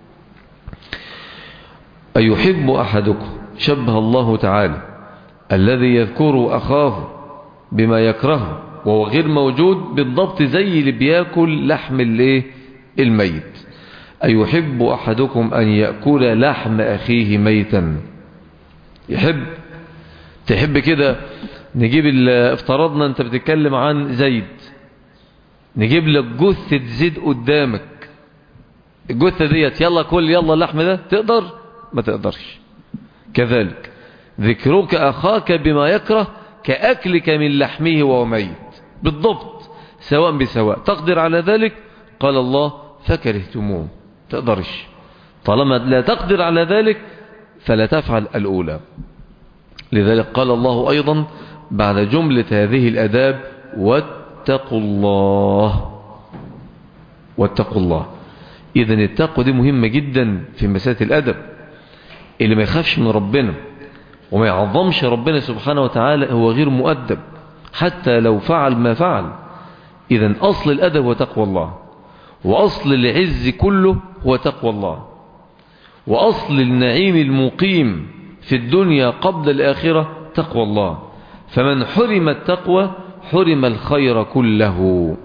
أيحب أحدكم شبه الله تعالى الذي يذكر أخاه بما يكرهه وهو غير موجود بالضبط زي اللي بياكل لحم الايه الميت أيحب أحدكم أن يأكل لحم أخيه ميتا يحب تحب كده نجيب افترضنا انت بتتكلم عن زيد نجيب لك جثة زيد قدامك الجثة ديت يلا كل يلا اللحم ده تقدر ما تقدرش كذلك ذكرك أخاك بما يكره كأكلك من لحمه وهو ميت بالضبط سواء بسواء تقدر على ذلك قال الله فكرهتموه تقدرش طالما لا تقدر على ذلك فلا تفعل الأولى لذلك قال الله أيضا بعد جملة هذه الأداب واتقوا الله واتقوا الله إذا التقوى دي مهمة جدا في مسألة الأدب اللي ما يخافش من ربنا وما يعظمش ربنا سبحانه وتعالى هو غير مؤدب حتى لو فعل ما فعل إذا أصل الأدب هو تقوى الله وأصل العز كله هو تقوى الله وأصل النعيم المقيم في الدنيا قبل الآخرة تقوى الله فمن حرم التقوى حرم الخير كله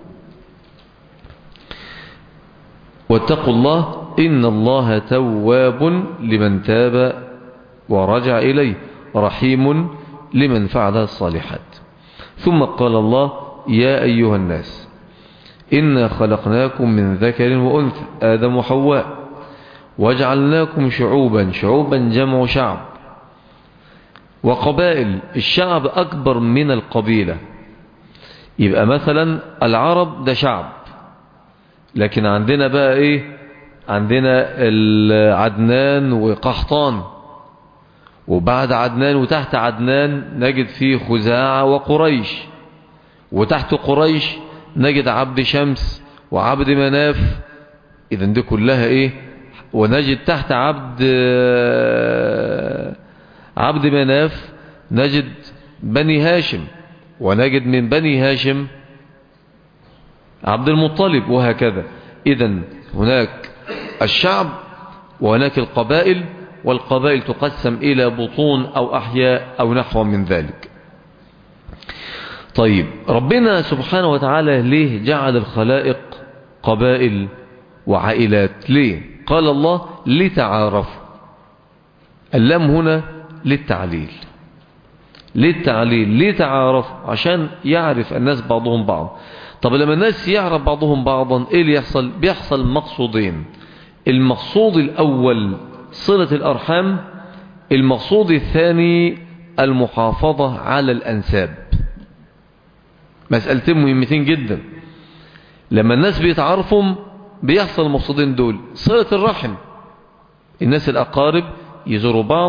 واتقوا الله إن الله تواب لمن تاب ورجع إليه رحيم لمن فعل الصالحات ثم قال الله يا أيها الناس إنا خلقناكم من ذكر وأنثى آدم وحواء وجعلناكم شعوبا شعوبا جمع شعب وقبائل الشعب أكبر من القبيلة يبقى مثلا العرب ده شعب لكن عندنا بقى ايه عندنا عدنان وقحطان وبعد عدنان وتحت عدنان نجد فيه خزاعة وقريش وتحت قريش نجد عبد شمس وعبد مناف اذا دي كلها ايه ونجد تحت عبد عبد مناف نجد بني هاشم ونجد من بني هاشم عبد المطلب وهكذا إذا هناك الشعب وهناك القبائل والقبائل تقسم إلى بطون أو أحياء أو نحو من ذلك طيب ربنا سبحانه وتعالى ليه جعل الخلائق قبائل وعائلات ليه قال الله لتعارفوا اللام هنا للتعليل للتعليل لتعارفوا عشان يعرف الناس بعضهم بعض طب لما الناس يعرف بعضهم بعضا ايه اللي يحصل بيحصل مقصودين المقصود الاول صلة الارحام المقصود الثاني المحافظة على الانساب مسألتين مهمتين جدا لما الناس بيتعرفهم بيحصل المقصودين دول صلة الرحم الناس الاقارب يزوروا بعض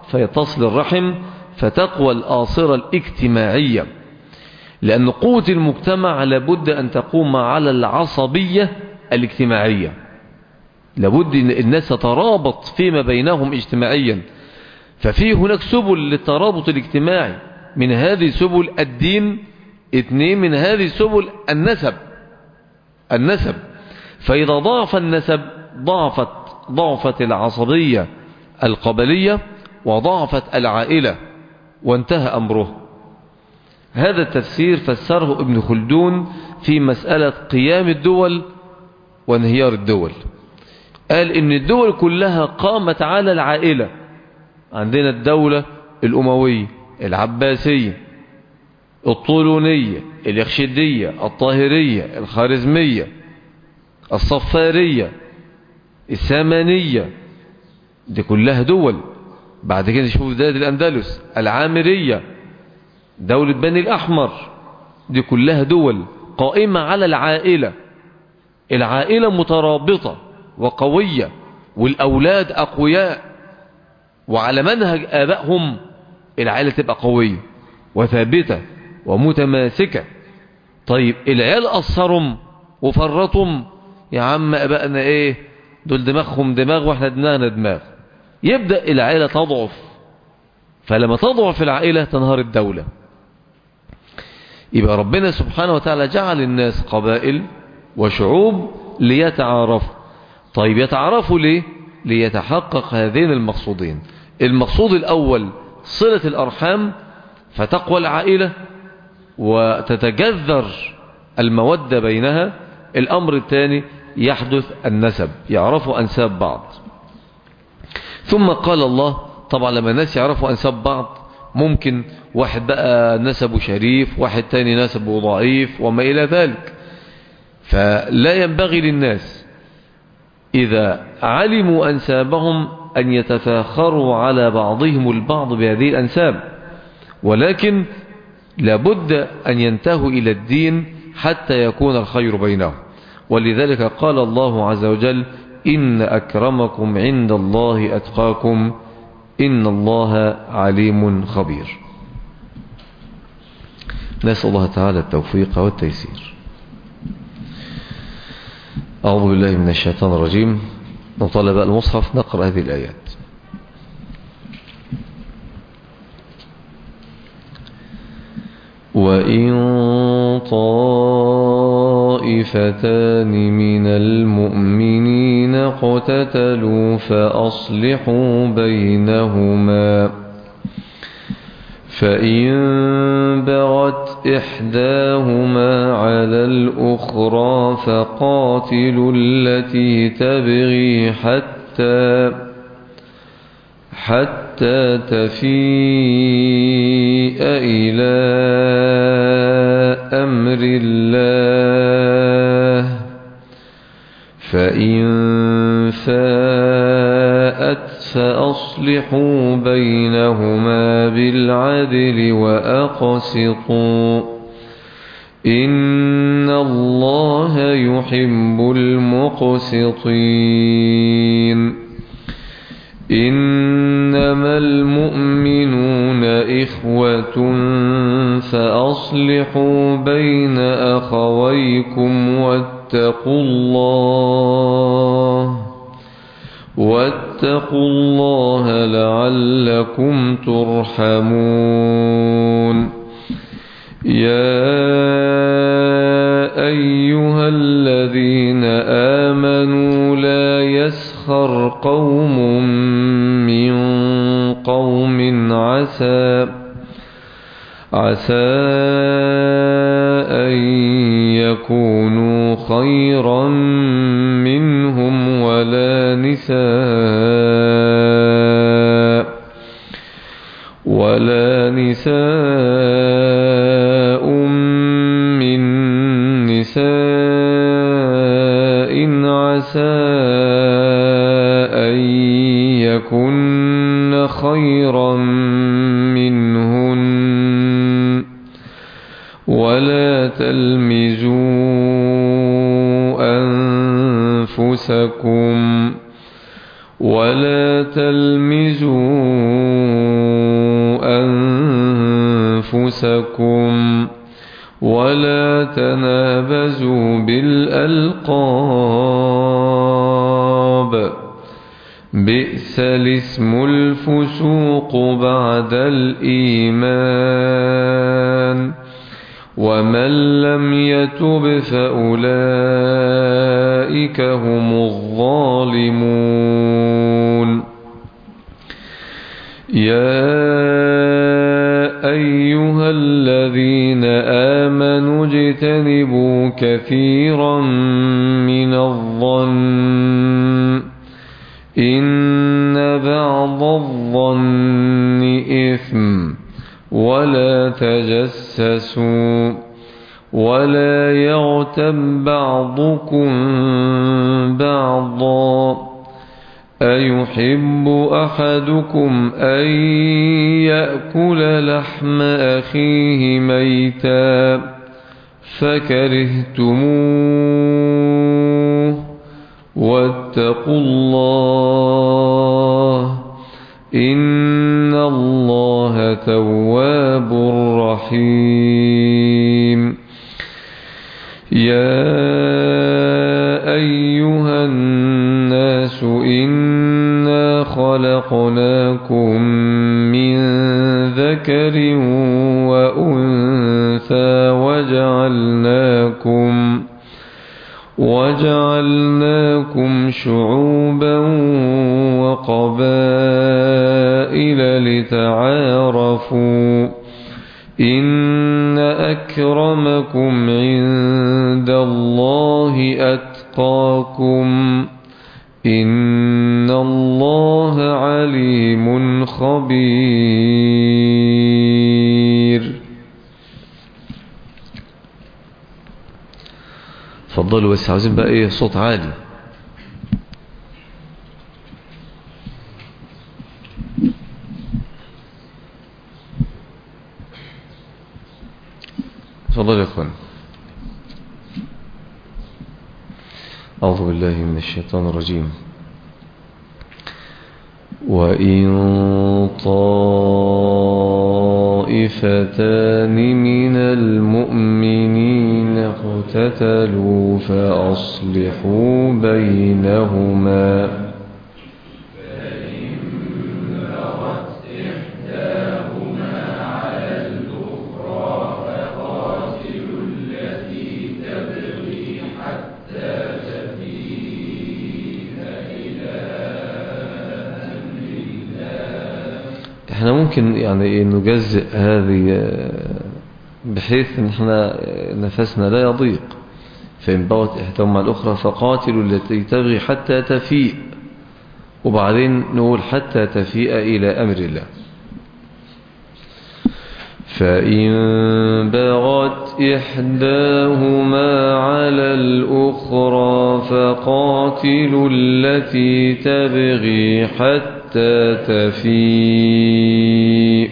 فيتصل الرحم فتقوى الآصرة الاجتماعية لأن قوة المجتمع لابد أن تقوم على العصبية الاجتماعية لابد أن الناس تترابط فيما بينهم اجتماعيا ففي هناك سبل للترابط الاجتماعي من هذه سبل الدين اثنين من هذه سبل النسب النسب فإذا ضعف النسب ضعفت ضعفت العصبية القبلية وضعفت العائلة وانتهى أمره هذا التفسير فسره ابن خلدون في مسألة قيام الدول وانهيار الدول قال ان الدول كلها قامت على العائلة عندنا الدولة الأموية العباسية الطولونية اليخشدية الطاهرية الخارزمية الصفارية السامانية دي كلها دول بعد كده نشوف دولة الأندلس العامرية دولة بني الأحمر دي كلها دول قائمة على العائلة العائلة مترابطة وقوية والأولاد أقوياء وعلى منهج آبائهم العائلة تبقى قوية وثابتة ومتماسكة طيب العيال قصرهم وفرطهم يا عم أبائنا إيه دول دماغهم دماغ واحنا دماغنا دماغ يبدأ العائلة تضعف فلما تضعف العائلة تنهار الدولة يبقى ربنا سبحانه وتعالى جعل الناس قبائل وشعوب ليتعارفوا طيب يتعارفوا ليه ليتحقق هذين المقصودين المقصود الأول صلة الأرحام فتقوى العائلة وتتجذر المودة بينها الأمر الثاني يحدث النسب يعرفوا أنساب بعض ثم قال الله طبعا لما الناس يعرفوا أنساب بعض ممكن واحد بقى نسبه شريف واحد تاني نسبه ضعيف وما إلى ذلك فلا ينبغي للناس إذا علموا أنسابهم أن يتفاخروا على بعضهم البعض بهذه الأنساب ولكن لابد أن ينتهوا إلى الدين حتى يكون الخير بينهم ولذلك قال الله عز وجل إن أكرمكم عند الله أتقاكم إن الله عليم خبير نسأل الله تعالى التوفيق والتيسير أعوذ بالله من الشيطان الرجيم نطلب المصحف نقرأ هذه الآيات وإن طائفتان من المؤمنين اقتتلوا فأصلحوا بينهما فإن بغت إحداهما على الأخرى فقاتلوا التي تبغي حتى حتى تفيء إلى أمر الله فإن فاءت فأصلحوا بينهما بالعدل وأقسطوا إن الله يحب المقسطين إنما المؤمنون إخوة فأصلحوا بين أخويكم واتقوا الله واتقوا الله لعلكم ترحمون يا أيها الذين آمنوا لا يسخر قوم من قوم عسى عسى أن يكونوا خيرا منهم ولا نساء ولا نساء من نساء عسى أن يكن خيرا منهن ولا تلمزوا أنفسكم ولا تلمزوا أنفسكم ولا تنابزوا بالألقاب بئس الاسم الفسوق بعد الإيمان ومن لم يتب فأولئك هم الظالمون يا أيها الذين آمنوا اجتنبوا كثيرا من الظن إن بعض الظن إثم ولا تجسسوا ولا يغتب بعضكم بعضا أيحب أحدكم أن يأكل لحم أخيه ميتا فكرهتموه واتقوا الله إن الله تواب رحيم يا أيها الناس إنا خلقناكم من ذكر وأنثى وجعلناكم وجعلناكم شعوبا وقبائل لتعارفوا إن أكرمكم عند الله أتقاكم إن الله عليم خبير اتفضلوا بس عاوزين بقى ايه صوت عالي اتفضلوا يا اخوان أعوذ بالله من الشيطان الرجيم وإن طائفتان من المؤمنين اقتتلوا فأصلحوا بينهما احنا ممكن يعني نجزئ هذه بحيث ان احنا نفسنا لا يضيق فإن بغت إحداهما الأخرى فقاتلوا التي تبغي حتى تفيء وبعدين نقول حتى تفيء إلى أمر الله فإن بغت إحداهما على الأخرى فقاتلوا التي تبغي حتى تفيء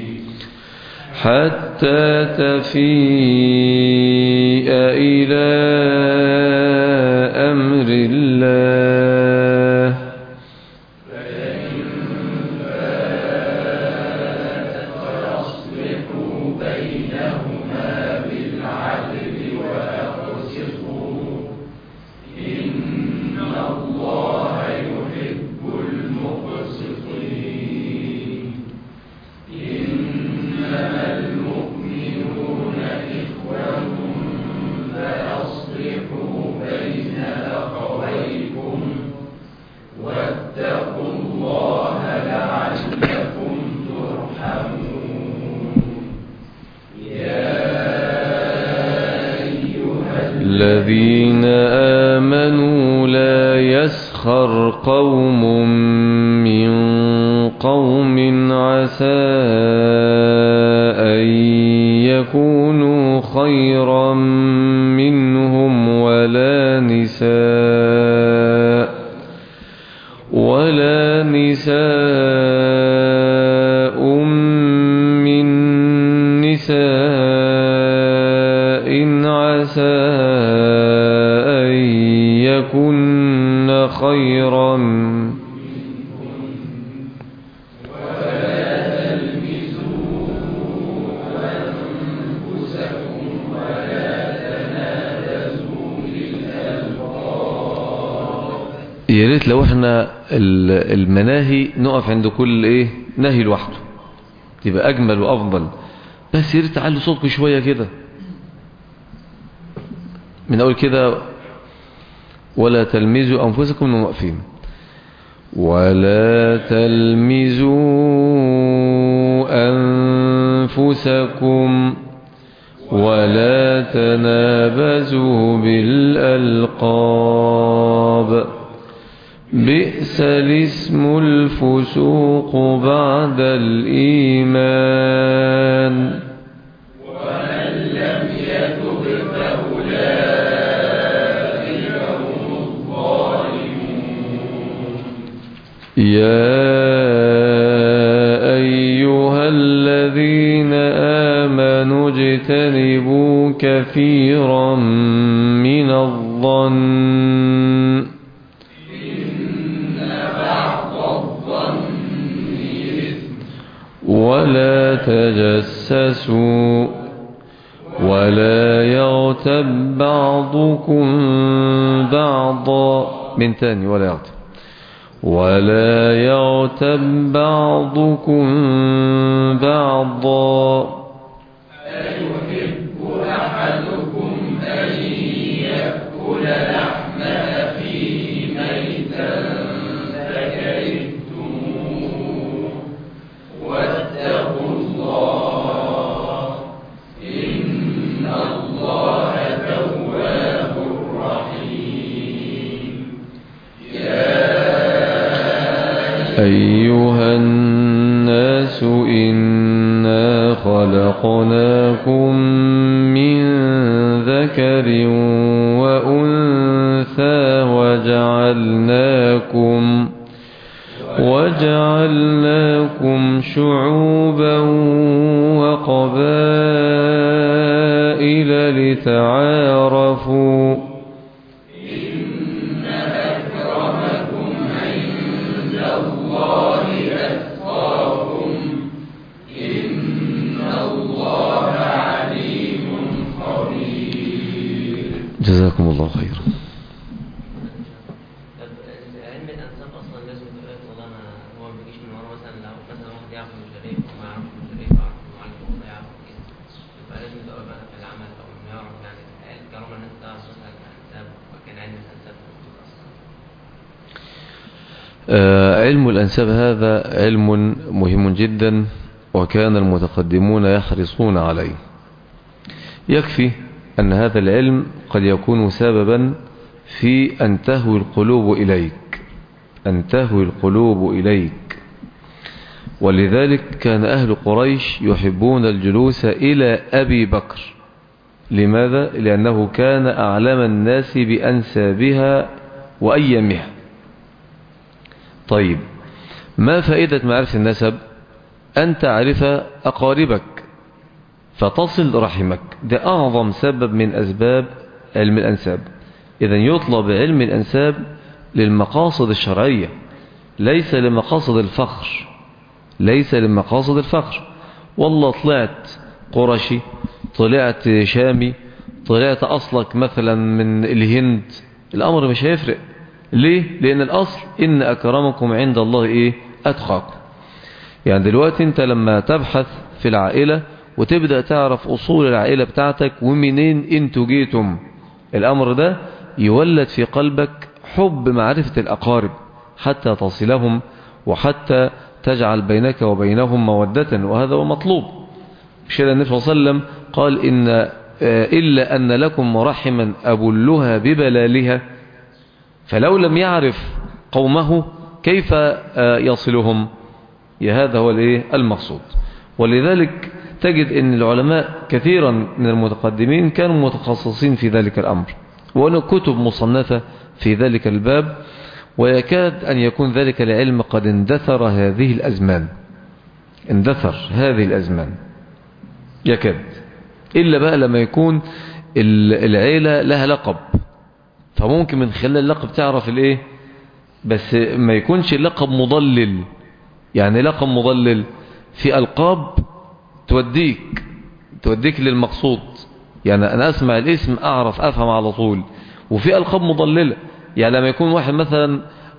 حتى تفيء إلى أمر الله الذين آمنوا لا يسخر قوم من قوم عسى أن يكونوا خيرا منهم ولا نساء ولا نساء من نساء عسى أن يكن خيرا يا ريت لو احنا المناهي نقف عند كل ايه نهي لوحده تبقى اجمل وافضل بس يا ريت تعلي صوتكم شويه كده من اول كده ولا تلمزوا انفسكم انهم واقفين ولا تلمزوا انفسكم ولا تنابزوا بالالقاب بئس الاسم الفسوق بعد الإيمان ومن لم يتب فأولئك هم الظالمون يا أيها الذين آمنوا اجتنبوا كثيرا من الظن ولا تجسسوا ولا يغتب بعضكم بعضا من تاني ولا يغتب ولا يغتب بعضكم بعضا أيحب أحدكم أن يأكل لحم أخيه ميتا فكرهتموه واتقوا الله إن الله تواب رحيم أيها الناس إنا خلقناكم من ذكر وأنثى وجعلناكم وجعلناكم شعوبا وقبائل لتعارفوا إن أكرمكم عند الله أتقاكم إن الله عليم خبير جزاكم الله خيرا طب علم الانساب اصلا لازم تبقى والله انا هو ما بيجيش من ورا مثلا لو مثلا واحد يعرف انه شريف وما يعرفش انه شريف ويعرف انه معلم وما يعرف كده يبقى لازم تبقى بقى في العمل او انه يعرف يعني الحياه كرامه الناس تعرف مثلا الانساب وكان علم الانساب موجود اصلا آه، علم الأنساب هذا علم مهم جدا وكان المتقدمون يحرصون عليه يكفي أن هذا العلم قد يكون سببا في أن تهوي القلوب إليك أن تهوي القلوب إليك ولذلك كان أهل قريش يحبون الجلوس إلى أبي بكر لماذا؟ لأنه كان أعلم الناس بأنسابها وأيامها طيب ما فائدة معرفة النسب أن تعرف أقاربك فتصل رحمك ده أعظم سبب من أسباب علم الأنساب إذا يطلب علم الأنساب للمقاصد الشرعية ليس لمقاصد الفخر ليس لمقاصد الفخر والله طلعت قرشي طلعت شامي طلعت أصلك مثلا من الهند الأمر مش هيفرق ليه؟ لأن الأصل إن أكرمكم عند الله إيه؟ أتقاكم يعني دلوقتي أنت لما تبحث في العائلة وتبدأ تعرف أصول العائلة بتاعتك ومنين انتوا جيتم الأمر ده يولد في قلبك حب معرفة الأقارب حتى تصلهم وحتى تجعل بينك وبينهم مودة وهذا هو مطلوب مش كده النبي صلى الله عليه وسلم قال إن آه، إلا أن لكم رحما أبلها ببلالها فلو لم يعرف قومه كيف آه، يصلهم يا هذا هو الايه المقصود ولذلك تجد ان العلماء كثيرا من المتقدمين كانوا متخصصين في ذلك الامر وأن كتب مصنفة في ذلك الباب ويكاد أن يكون ذلك العلم قد اندثر هذه الأزمان اندثر هذه الأزمان يكاد إلا بقى لما يكون ال- العيلة لها لقب فممكن من خلال اللقب تعرف الايه بس ما يكونش اللقب مضلل يعني لقب مضلل في ألقاب توديك توديك للمقصود يعني أنا أسمع الاسم أعرف أفهم على طول وفي ألقاب مضللة يعني لما يكون واحد مثلا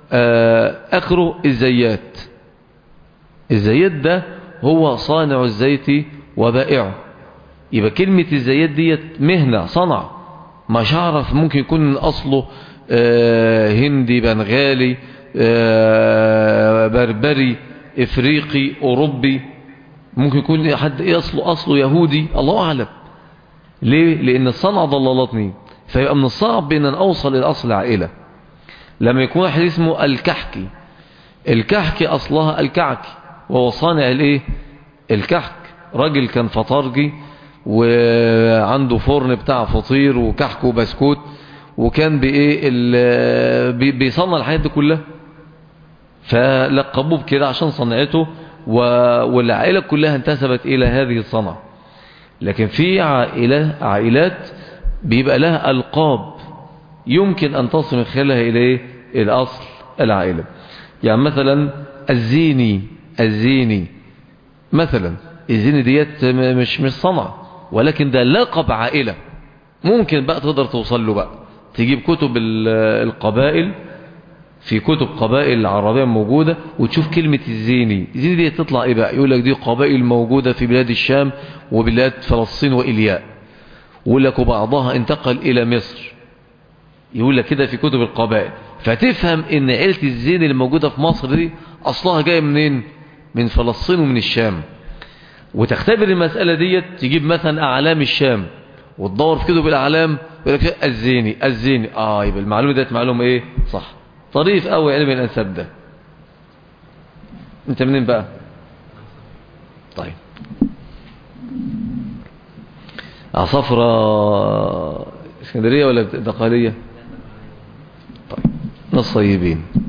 آه، اخره الزيات الزيات ده هو صانع الزيت وبائعه يبقى كلمة الزيات ديت مهنة صنع مش هعرف ممكن يكون أصله آه، هندي بنغالي آه، بربري إفريقي أوروبي ممكن يكون حد إيه أصله أصله يهودي الله أعلم ليه؟ لأن الصنعة ضللتني فيبقى من الصعب بأن أنا أوصل إلى أصل العائلة لما يكون واحد اسمه الكحكي الكحكي أصلها الكعكي وهو صانع الإيه؟ الكحك راجل كان فطارجي وعنده فرن بتاع فطير وكحك وبسكوت وكان بايه ال- بي- بيصنع الحاجات دي كلها فلقبوه بكده عشان صنعته و- والعائلة كلها انتسبت إلى هذه الصنعة لكن في عائلة عائلات بيبقى لها ألقاب يمكن أن تصل من خلالها إلى إيه؟ الأصل العائلة يعني مثلا الزيني الزيني مثلا الزيني ديت م- مش مش صنعة ولكن ده لقب عائلة ممكن بقى تقدر توصل له بقى تجيب كتب ال- القبائل في كتب قبائل العربية موجودة وتشوف كلمة الزيني الزيني دي تطلع ايه بقى يقول لك دي قبائل موجودة في بلاد الشام وبلاد فلسطين وإلياء ويقول لك وبعضها انتقل إلى مصر يقول لك كده في كتب القبائل فتفهم ان عيلة الزين اللي موجودة في مصر دي اصلها جاية منين من فلسطين ومن الشام وتختبر المسألة ديت تجيب مثلا اعلام الشام وتدور في كتب الاعلام يقول لك الزيني الزيني اه يبقى المعلومة ديت معلومة ايه صح طريف قوي علم الانساب ده انت منين بقى طيب عصفرة اسكندرية ولا دقالية طيب نص طيبين